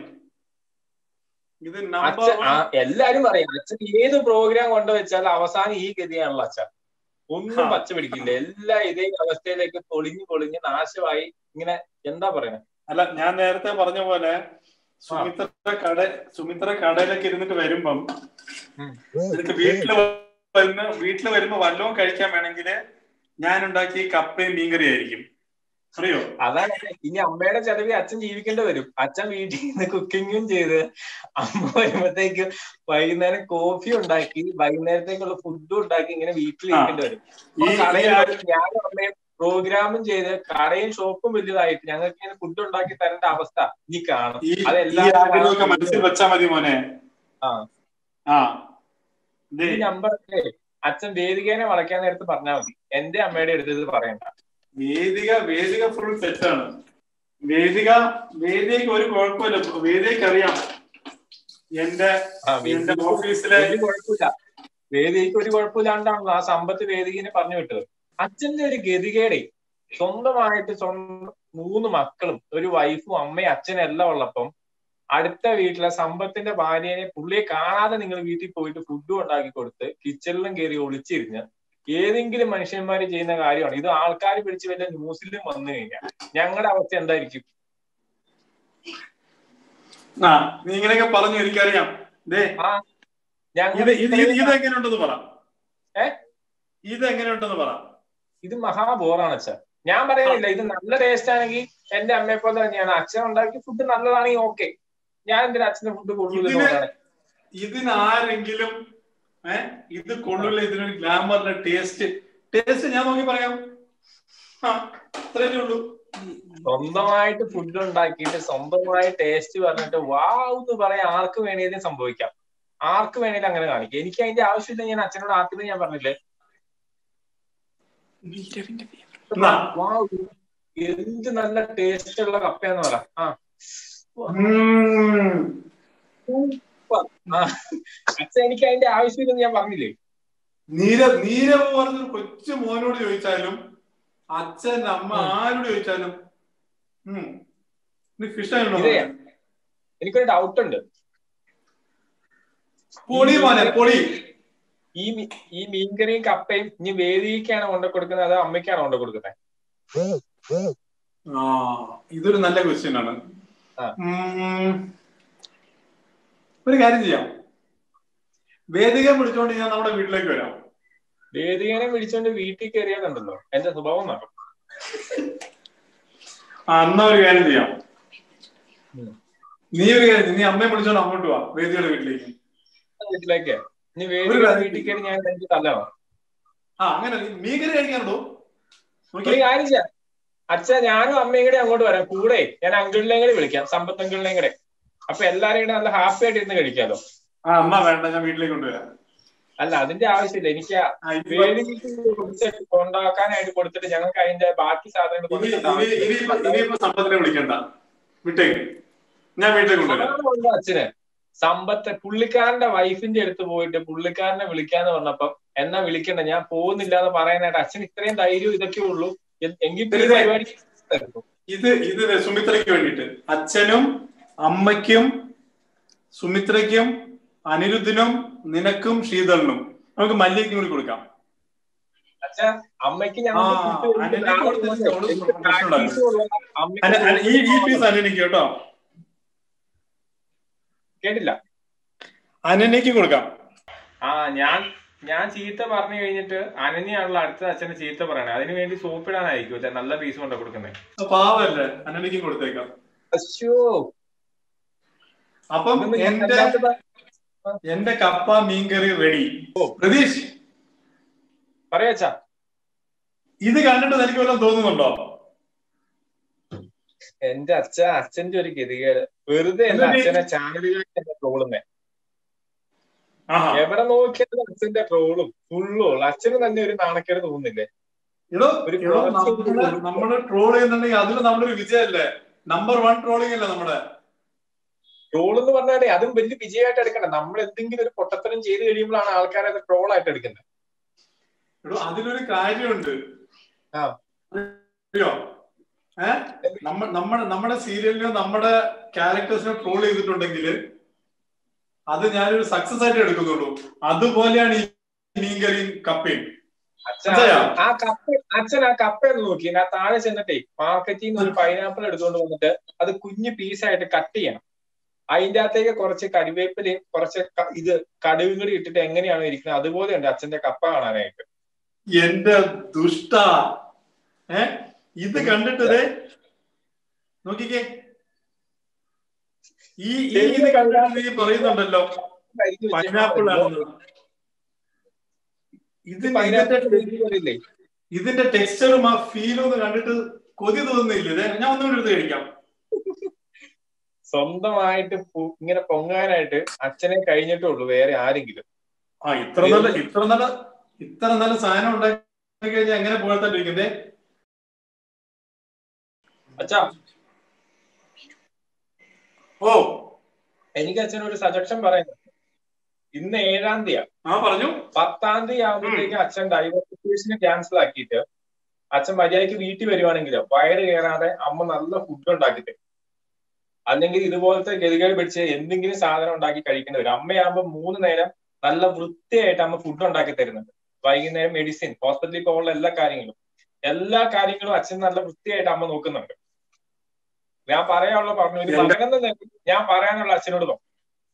S1: ഇത് നമ്പർ
S2: അച്ഛൻ ആ, എല്ലാരും പറയും അച്ഛൻ ഏത് പ്രോഗ്രാം കൊണ്ടുവച്ചാൽ അവസാനം ഈ ഗതിയാണല്ലോ അച്ഛൻ ഒന്നും
S1: ആ.
S2: പച്ച പിടിക്കില്ല എല്ലാ ഇതേ അവസ്ഥയിലേക്ക് പൊളിഞ്ഞു പൊളിഞ്ഞ് നാശമായി ഇങ്ങനെ എന്താ പറയുന്നത്
S1: അല്ല ഞാൻ നേരത്തെ പറഞ്ഞ പോലെ സുമിത്ര കട സുമിത്ര കടയിലൊക്കെ ഇരുന്നിട്ട് വരുമ്പം നിനക്ക് വീട്ടില് വരുന്ന വീട്ടില് വരുമ്പോ വല്ലതും കഴിക്കാൻ വേണമെങ്കിൽ ഞാൻ ഉണ്ടാക്കിയ കപ്പയും മീൻകറി ആയിരിക്കും അറിയോ
S2: അതാണ് ഇനി അമ്മയുടെ ചെലവിൽ അച്ഛൻ ജീവിക്കേണ്ടി വരും അച്ഛൻ വീട്ടിൽ നിന്ന് കുക്കിങ്ങും ചെയ്ത് അമ്മ വരുമ്പോഴത്തേക്ക് വൈകുന്നേരം കോഫി ഉണ്ടാക്കി വൈകുന്നേരത്തേക്കുള്ള ഫുഡും ഉണ്ടാക്കി ഇങ്ങനെ വീട്ടിലിരിക്കേണ്ടി വരും
S1: ഈ
S2: അപ്പൊ കടയിൽ
S1: ഈ ആ-
S2: പോയി ഞാനും അമ്മയും പ്രോഗ്രാമും ചെയ്ത് കടയും ഷോപ്പും വലുതായിട്ട് ഞങ്ങൾക്ക് ഇങ്ങനെ ഫുഡ് ഉണ്ടാക്കി തരേണ്ട അവസ്ഥ ഇനി കാണും
S1: ഈ ഈ
S2: അതെല്ലാം
S1: ആഗ്രഹമൊക്കെ മനസ്സിൽ വെച്ചാ മതി മോനെ
S2: ആ.
S1: ആ
S2: ഈ
S1: ദേ,
S2: നമ്പറൊക്കെ അച്ഛൻ വേദികേനെ വളയ്ക്കാൻ നേരത്ത് പറഞ്ഞാൽ മതി എന്റെ അമ്മയുടെ അടുത്ത് ഇത് പറയണ്ട
S1: വേദിക വേദിക ഫുൾ സെറ്റാണ് വേദിക വേദികയ്ക്ക് ഒരു കുഴപ്പമില്ല വേദികയ്ക്ക് അറിയാം എന്റെ
S2: ആ,
S1: എന്റെ
S2: വേദിക
S1: ഓഫീസിലെ
S2: ഒരു കുഴപ്പമില്ല വേദികയ്ക്ക് ഒരു കുഴപ്പമില്ലാണ്ടാണല്ലോ ആ സമ്പത്ത് വേദികനെ പറഞ്ഞു വിട്ടത് അച്ഛന്റെ ഒരു ഗതികേടെ സ്വന്തമായിട്ട് സ്വന്തം മൂന്ന് മക്കളും ഒരു വൈഫും അമ്മയും അച്ഛനും എല്ലാം ഉള്ളപ്പം അടുത്ത വീട്ടിലെ സമ്പത്തിന്റെ ഭാര്യനെ പുള്ളിയെ കാണാതെ നിങ്ങൾ വീട്ടിൽ പോയിട്ട് ഫുഡും ഉണ്ടാക്കി കൊടുത്ത് കിച്ചണിലും കയറി ഒളിച്ചിരുന്ന് ഏതെങ്കിലും മനുഷ്യന്മാര് ചെയ്യുന്ന കാര്യമാണ് ഇത് ആൾക്കാർ പിടിച്ച് വല്ല ന്യൂസിലും വന്നു കഴിഞ്ഞാൽ ഞങ്ങളുടെ അവസ്ഥ എന്തായിരിക്കും
S1: ആ നീ ഇങ്ങനെയൊക്കെ പറഞ്ഞു എനിക്കറിയാം ദേ
S2: ആ ഞങ്ങൾ
S1: ഇത് ഇത് ഇത് ഇത് എങ്ങനെയുണ്ടെന്ന് പറ
S2: ഏ?
S1: ഇത് എങ്ങനെയുണ്ടെന്ന് പറ
S2: ഇത് മഹാബോറാണ് അച്ഛൻ ഞാൻ പറയുന്നില്ല ഇത് നല്ല ടേസ്റ്റ് ആണെങ്കിൽ എന്റെ അമ്മയെ പോലെ തന്നെയാണ് അച്ഛൻ ഉണ്ടാക്കിയ ഫുഡ് നല്ലതാണെങ്കിൽ ഓക്കെ ഞാൻ എന്തിനാ അച്ഛന്റെ ഫുഡ്
S1: ഇതിന്
S2: കൊള്ളുന്നത്
S1: ഇതിനാരെങ്കിലും ഏ ഇത് കൊള്ളില്ല ഇതിനൊരു ഗ്ലാമറിന്റെ ടേസ്റ്റ് ടേസ്റ്റ് ഞാൻ നോക്കി പറയാം ആ അത്രേ ഉള്ളൂ
S2: സ്വന്തമായിട്ട് ഫുഡ് ഉണ്ടാക്കിയിട്ട് സ്വന്തമായി ടേസ്റ്റ് പറഞ്ഞിട്ട് വാവ് എന്ന് പറയാൻ ആർക്ക് വേണേലും സംഭവിക്കാം ആർക്ക് വേണേലും അങ്ങനെ കാണിക്കാം എനിക്ക് അതിന്റെ ആവശ്യമില്ല ഞാൻ അച്ഛനോട് ആദ്യമേ ഞാൻ പറഞ്ഞില്ലേ
S1: എന്നാ,
S2: വാവ് എന്ത് നല്ല ടേസ്റ്റ് ഉള്ള കപ്പയാന്ന് പറ ആ
S1: ഉം.
S2: ആ. അച്ഛൻ എനിക്ക് അതിന്റെ ആവശ്യമില്ലെന്ന് ഞാൻ പറഞ്ഞില്ലേ
S1: നീര നീരവ് പറഞ്ഞ കൊച്ചു മോനോട് ചോദിച്ചാലും അച്ഛൻ അമ്മ ആരോട് ചോദിച്ചാലും ഉം. നീ ഫിഷ് ആണോ
S2: ഇതേ. എനിക്കൊരു ഡൗട്ട് ഉണ്ട്
S1: പൊളി മോനെ പൊളി
S2: ഈ മീ- ഈ മീൻകറിയും കപ്പയും ഇനി വേദിക്കാണ് കൊണ്ടു കൊടുക്കുന്നത് അതോ അമ്മയ്ക്കാണ് കൊണ്ടു കൊടുക്കുന്നത്
S1: ആ ഇതൊരു നല്ല ക്വസ്റ്റ്യൻ ആണ്
S2: ആ.
S1: ഉം. ഒരു കാര്യം ചെയ്യാം വേദിക വിളിച്ചോണ്ട് ഞാൻ നമ്മുടെ വീട്ടിലേക്ക് വരാം
S2: വേദികനെ വിളിച്ചോണ്ട് വീട്ടിൽ കയറിയാലുണ്ടല്ലോ എന്റെ സ്വഭാവം നടക്കും
S1: ആ എന്നാ ഒരു കാര്യം ചെയ്യാം
S2: ഉം.
S1: നീ ഒരു കാര്യം ചെയ്യ്. നീ അമ്മയെ വിളിച്ചോണ്ട് അങ്ങോട്ട് വാ വേദിയുടെ വീട്ടിലേക്ക്
S2: വീട്ടിലേക്ക് ഇനി
S1: ഒരു
S2: വേദിക
S1: കാര്യം
S2: വീട്ടിൽ കയറി ഞാൻ എനിക്ക് തല്ലണം
S1: ആ അങ്ങനെ നീ മീൻകറി കഴിക്കാനുണ്ടോ
S2: ഒരു കാര്യം ചെയ്യാം അച്ഛൻ ഞാനും അമ്മയും കൂടെ അങ്ങോട്ട് വരാം കൂടെ ഞാൻ അങ്കിളിനെയും കൂടെ വിളിക്കാം സമ്പത്ത് അങ്കിളിനെയും കൂടെ അപ്പൊ എല്ലാരെയും കൂടെ നല്ല ഹാപ്പി ആയിട്ട് ഇരുന്ന് കഴിക്കാലോ
S1: ആ എന്നാ വേണ്ട ഞാൻ വീട്ടിലേക്ക് കൊണ്ടുവരാം
S2: അല്ല അതിന്റെ ആവശ്യമില്ല എനിക്ക് ആ
S1: ആ, ഇപ്പൊ-
S2: വേദിക്ക് കൊടുത്ത് കൊണ്ടാക്കാനായിട്ട് കൊടുത്തിട്ട് ഞങ്ങൾക്ക് അതിന്റെ ബാക്കി സാധനങ്ങൾ
S1: ഇനി
S2: കൊണ്ടുവരേണ്ട
S1: ഇനി
S2: ആവശ്യമില്ല.
S1: ഇനിയിപ്പോ ഇനിയിപ്പോ സമ്പത്തിനെ വിളിക്കണ്ട വിട്ടേക്ക് ഞാൻ വീട്ടിലേക്ക് കൊണ്ടുവരാം
S2: അതാണ് ഉള്ളത് അച്ഛന് സമ്പത്ത് പുള്ളിക്കാരന്റെ വൈഫിന്റെ അടുത്ത് പോയിട്ട് പുള്ളിക്കാരനെ വിളിക്കാന്ന് പറഞ്ഞപ്പം എന്നാ വിളിക്കണ്ട ഞാൻ പോകുന്നില്ല എന്ന് പറയാനായിട്ട് അച്ഛൻ ഇത്രയും ധൈര്യം ഇതൊക്കെ ഉള്ളൂ എ- എങ്കിൽ പിന്നെ ഈ
S1: ഇതേ.
S2: പരിപാടിക്ക്
S1: ഇത് ഇത് സുമിത്രയ്ക്ക് വേണ്ടിയിട്ട് അച്ഛനും അമ്മയ്ക്കും സുമിത്രയ്ക്കും അനിരുദ്ധിനും നിനക്കും ശീതളിനും നമുക്ക് മല്ലിക്കും കൂടി കൊടുക്കാം
S2: അച്ഛാ അമ്മയ്ക്ക്
S1: ആ,
S2: ഞങ്ങൾക്ക്
S1: അനിയനിക്ക് കൊടുത്തിട്ട് അവള് പ്രശ്നമുണ്ടാക്കും.
S2: അമ്മയ്ക്ക്
S1: അന- അന- ഈ ഈ പീസ് അനനിക്ക് കേട്ടോ
S2: കേട്ടില്ല
S1: അനനിക്ക് കൊടുക്കാം
S2: ആ ഞാൻ ഞാൻ ചീത്ത പറഞ്ഞു കഴിഞ്ഞിട്ട് അനന്യാണല്ലോ അടുത്ത അച്ഛന് ചീത്ത പറയണേ അതിനു വേണ്ടി സോപ്പിടാനായിരിക്കും അല്ലേ നല്ല പീസ് കൊണ്ടാ കൊടുക്കുന്നത്
S1: ആ, പാവല്ലേ അനനിക്ക് കൊടുത്തേക്കാം
S2: അശ്ശോ
S1: അപ്പം
S2: ഇതൊന്നും ഞാൻ
S1: എന്റെ
S2: അല്ലാത്ത-
S1: എന്റെ കപ്പ മീൻകറി റെഡി പ്രതീഷ്
S2: പറയാച്ചാ
S1: ഇത് കണ്ടിട്ട് തനിക്ക് വല്ലതും തോന്നുന്നുണ്ടോ
S2: എന്റെ അച്ഛ അച്ഛന്റെ ഒരു ഗതികേട് വെറുതെ അല്ല
S1: എന്നിട്ട്
S2: അച്ഛനെ ചാനലുകാരെ എന്നെ ട്രോളുന്നേ
S1: ആഹാ
S2: എവിടെ നോക്കിയാലും അച്ഛന്റെ ട്രോളും ഫുള്ളും അച്ഛന് തന്നെ ഒരു നാണക്കേട് തോന്നുന്നില്ലേ
S1: ഇടോ
S2: ഒരു
S1: ഇടോ
S2: കുറച്ച്
S1: നമ്മള് നമ്മള് ട്രോൾ ചെയ്യുന്നുണ്ടെങ്കിൽ അതിൽ നമ്മുടെ ഒരു വിജയല്ലേ നമ്പർ വൺ ട്രോളിംഗ് അല്ലേ നമ്മുടെ
S2: ട്രോൾ എന്ന് പറഞ്ഞാലേ അതും വലിയ വിജയമായിട്ട് എടുക്കണ്ട നമ്മൾ എന്തെങ്കിലും ഒരു പൊട്ടത്തരം ചെയ്ത് കഴിയുമ്പോഴാണ് ആൾക്കാർ അത് ട്രോൾ ആയിട്ട് എടുക്കുന്നത്
S1: എടോ അതിലൊരു കാര്യമുണ്ട്
S2: ആ.
S1: അറിയോ ഏ നമ്മ നമ്മുടെ നമ്മുടെ സീരിയലിനോ നമ്മുടെ ക്യാരക്ടേഴ്സിനോ ട്രോൾ ചെയ്തിട്ടുണ്ടെങ്കിൽ അത് ഞാനൊരു സക്സസ് ആയിട്ട് എടുക്കുന്നുള്ളൂ അതുപോലെയാണ് ഈ മീൻകറിയും കപ്പയും
S2: അച്ഛൻ
S1: മനസ്സിലായോ?
S2: ആ കപ്പ അച്ഛൻ ആ കപ്പ ഒന്ന് നോക്കി ആ താഴെ ചെന്നിട്ടേ മാർക്കറ്റിൽ നിന്ന് ഒരു പൈനാപ്പിൾ എടുത്തുകൊണ്ട് വന്നിട്ട് അത് കുഞ്ഞു പീസായിട്ട് കട്ട് ചെയ്യണം അതിന്റെ അകത്തേക്ക് കുറച്ച് കറിവേപ്പിലയും കുറച്ച് ക- ഇത് കടുകും കൂടി ഇട്ടിട്ട് എങ്ങനെയാണോ ഇരിക്കുന്നത് അതുപോലെ ഉണ്ട് അച്ഛന്റെ കപ്പ കാണാനായിട്ട്
S1: എന്റെ ദുഷ്ട ഏ ഇത് കണ്ടിട്ടത് നോക്കിക്കേ ഈ ഈ ഇത് കണ്ടിട്ട് നീ പറയുന്നുണ്ടല്ലോ
S2: കരിഞ്ഞ് വെച്ച്
S1: പൈനാപ്പിൾ ആണെന്ന് ഇത്
S2: പൈനാപ്പിൾ
S1: ഇതിന്റെ
S2: കരിഞ്ഞില്ലേ?
S1: ഇതിന്റെ ടെക്സ്ചറും ആ ഫീലും ഒന്ന് കണ്ടിട്ട് കൊതി തോന്നുന്നില്ല ദേ, ഞാൻ ഒന്നുകൂടി എടുത്ത് കഴിക്കാം
S2: സ്വന്തമായിട്ട് പു- ഇങ്ങനെ പൊങ്ങാനായിട്ട് അച്ഛനെ കഴിഞ്ഞിട്ടേ ഉള്ളൂ വേറെ ആരെങ്കിലും
S1: ആ ഇത്ര നല്ല ഇത്ര നല്ല ഇത്ര നല്ല സാധനം ഉണ്ടാക്കി കഴിഞ്ഞാൽ എങ്ങനെ പോഴത്തോണ്ടിരിക്കുന്നേ
S2: അച്ഛാ
S1: ഓ
S2: എനിക്ക് അച്ഛൻ ഒരു സജഷൻ പറയുന്നു ഇന്ന് ഏഴാം തീയതി
S1: ആ പറഞ്ഞു
S2: പത്താം തീയതി ആകുമ്പോഴത്തേക്ക് അച്ഛൻ ഡൈവേഴ്സിന് ക്യാൻസൽ ആക്കിയിട്ട് അച്ഛൻ മര്യാദയ്ക്ക് വീട്ടിൽ വരുവാണെങ്കിൽ വയറ് കയറാതെ അമ്മ നല്ല ഫുഡ് ഉണ്ടാക്കി തരും അല്ലെങ്കിൽ ഇതുപോലത്തെ ഗതികേട് പിടിച്ച് എന്തെങ്കിലും സാധനം ഉണ്ടാക്കി കഴിക്കേണ്ടി വരും അമ്മയാകുമ്പോൾ മൂന്ന് നേരം നല്ല വൃത്തിയായിട്ട് അമ്മ ഫുഡ് ഉണ്ടാക്കി തരുന്നുണ്ട് വൈകുന്നേരം മെഡിസിൻ ഹോസ്പിറ്റലിൽ പോകാനുള്ള എല്ലാ കാര്യങ്ങളും എല്ലാ കാര്യങ്ങളും അച്ഛൻ നല്ല വൃത്തിയായിട്ട് അമ്മ നോക്കുന്നുണ്ട് ഞാൻ പറയാനുള്ള പറഞ്ഞു ഒരു
S1: എന്റെ-
S2: മകനെന്ന നിലയിൽ ഞാൻ പറയാനുള്ള അച്ഛനോട് പറഞ്ഞു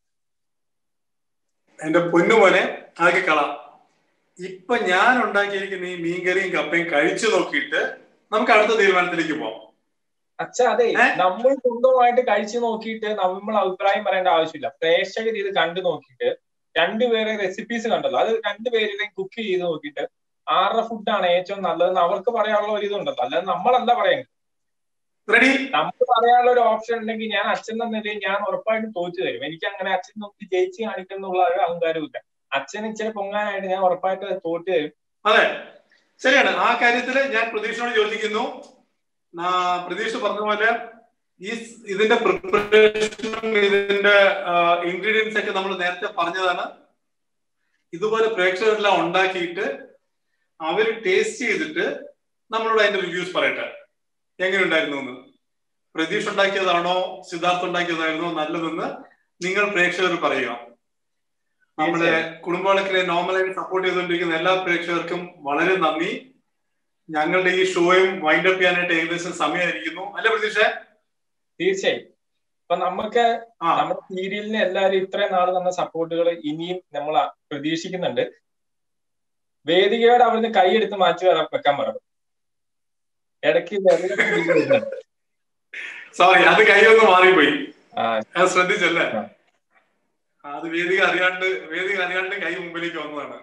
S1: എന്റെ പൊന്നുപോലെ അതൊക്കെ കള ഇപ്പൊ ഞാൻ ഉണ്ടാക്കിയിരിക്കുന്ന ഈ മീൻകറിയും കപ്പയും കഴിച്ചു നോക്കിയിട്ട് നമുക്ക് അടുത്ത തീരുമാനത്തിലേക്ക് പോവാം
S2: അച്ഛ അതെ
S1: ഏ?
S2: നമ്മൾ സ്വന്തമായിട്ട് കഴിച്ചു നോക്കിയിട്ട് നമ്മൾ അഭിപ്രായം പറയേണ്ട ആവശ്യമില്ല പ്രേക്ഷകർ ഇത് കണ്ടു നോക്കിയിട്ട് രണ്ടുപേരെ റെസിപ്പീസ് കണ്ടല്ലോ അത് രണ്ടുപേരുടെയും കുക്ക് ചെയ്ത് നോക്കിയിട്ട് ആരുടെ ഫുഡാണ് ഏറ്റവും നല്ലതെന്ന് അവർക്ക് പറയാനുള്ള ഒരു ഇതുണ്ടല്ലോ അല്ലാതെ നമ്മളല്ല പറയുന്നത്
S1: റെഡി
S2: നമുക്ക് പറയാനുള്ള ഒരു ഓപ്ഷൻ ഉണ്ടെങ്കിൽ ഞാൻ അച്ഛൻ എന്ന നിലയിൽ ഞാൻ ഉറപ്പായിട്ടും തോറ്റു തരും എനിക്ക് അങ്ങനെ അച്ഛൻ നോക്കി ജയിച്ച് കാണിക്കുന്നുള്ള ഒരു അഹങ്കാരമില്ല അച്ഛൻ ഇച്ചിരി പൊങ്ങാനായിട്ട് ഞാൻ ഉറപ്പായിട്ട് അത് തോറ്റു തരും
S1: അതെ ശരിയാണ് ആ കാര്യത്തില് ഞാൻ പ്രതീക്ഷയോട് യോജിക്കുന്നു ആ, പ്രതീക്ഷ പറഞ്ഞ പോലെ ഈ സ് ഇതിന്റെ പ്രിപ്പറേഷനും ഇതിന്റെ ഇൻഗ്രീഡിയൻസ് ഒക്കെ നമ്മൾ നേരത്തെ പറഞ്ഞതാണ് ഇതുപോലെ പ്രേക്ഷകരെല്ലാം ഉണ്ടാക്കിയിട്ട് അവര് ടേസ്റ്റ് ചെയ്തിട്ട് നമ്മളോട് അതിന്റെ റിവ്യൂസ് പറയട്ടെ എങ്ങനെ ഉണ്ടായിരുന്നു എന്ന് പ്രതീക്ഷ ഉണ്ടാക്കിയതാണോ സിദ്ധാർത്ഥ ഉണ്ടാക്കിയതായിരുന്നോ നല്ലതെന്ന് നിങ്ങൾ പ്രേക്ഷകർ പറയുക നമ്മുടെ കുടുംബവഴക്കിലെ നോർമലായിട്ട് സപ്പോർട്ട് ചെയ്തുകൊണ്ടിരിക്കുന്ന എല്ലാ പ്രേക്ഷകർക്കും വളരെ നന്ദി ഞങ്ങളുടെ ഈ ഷോയും വൈൻഡ് അപ്പ് ചെയ്യാനായിട്ട് ഏകദേശം സമയമായിരിക്കുന്നു അല്ല പ്രതീക്ഷ
S2: തീർച്ചയായും അപ്പൊ നമുക്ക്
S1: ആ
S2: നമ്മുടെ സീരിയലിന് എല്ലാവരും ഇത്രയും നാൾ തന്ന സപ്പോർട്ടുകൾ ഇനിയും നമ്മൾ പ്രതീക്ഷിക്കുന്നുണ്ട് വേദികയോട് അവിടുന്ന് കൈയെടുത്ത് മാറ്റി വരാൻ- വെക്കാൻ പറഞ്ഞു ഇടയ്ക്ക് വെറുതെ വരുന്നുണ്ട്.
S1: സോറി അത് കൈയൊന്ന് മാറിപ്പോയി
S2: ആ,
S1: അത് ശ്രദ്ധിച്ചല്ലേ
S2: ആ.
S1: അത് വേദിക അറിയാണ്ട് വേദിക അറിയാണ്ട് കൈ മുമ്പിലേക്ക് വന്നതാണ്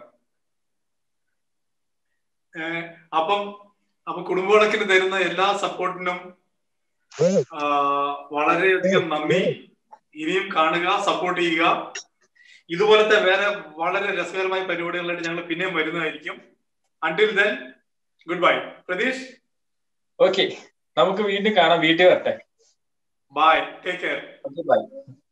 S1: ഏഹ് അപ്പം അപ്പൊ കുടുംബവിളക്കിന് തരുന്ന എല്ലാ സപ്പോർട്ടിനും ആ, വളരെയധികം നന്ദി ഇനിയും കാണുക സപ്പോർട്ട് ചെയ്യുക ഇതുപോലത്തെ വേറെ വളരെ രസകരമായ പരിപാടികളായിട്ട് ഞങ്ങൾ പിന്നെയും വരുന്നതായിരിക്കും until then good bye Pratheesh
S2: okay നമുക്ക് വീണ്ടും കാണാം വീട്ടിൽ വരട്ടെ
S1: bye take care
S2: okay by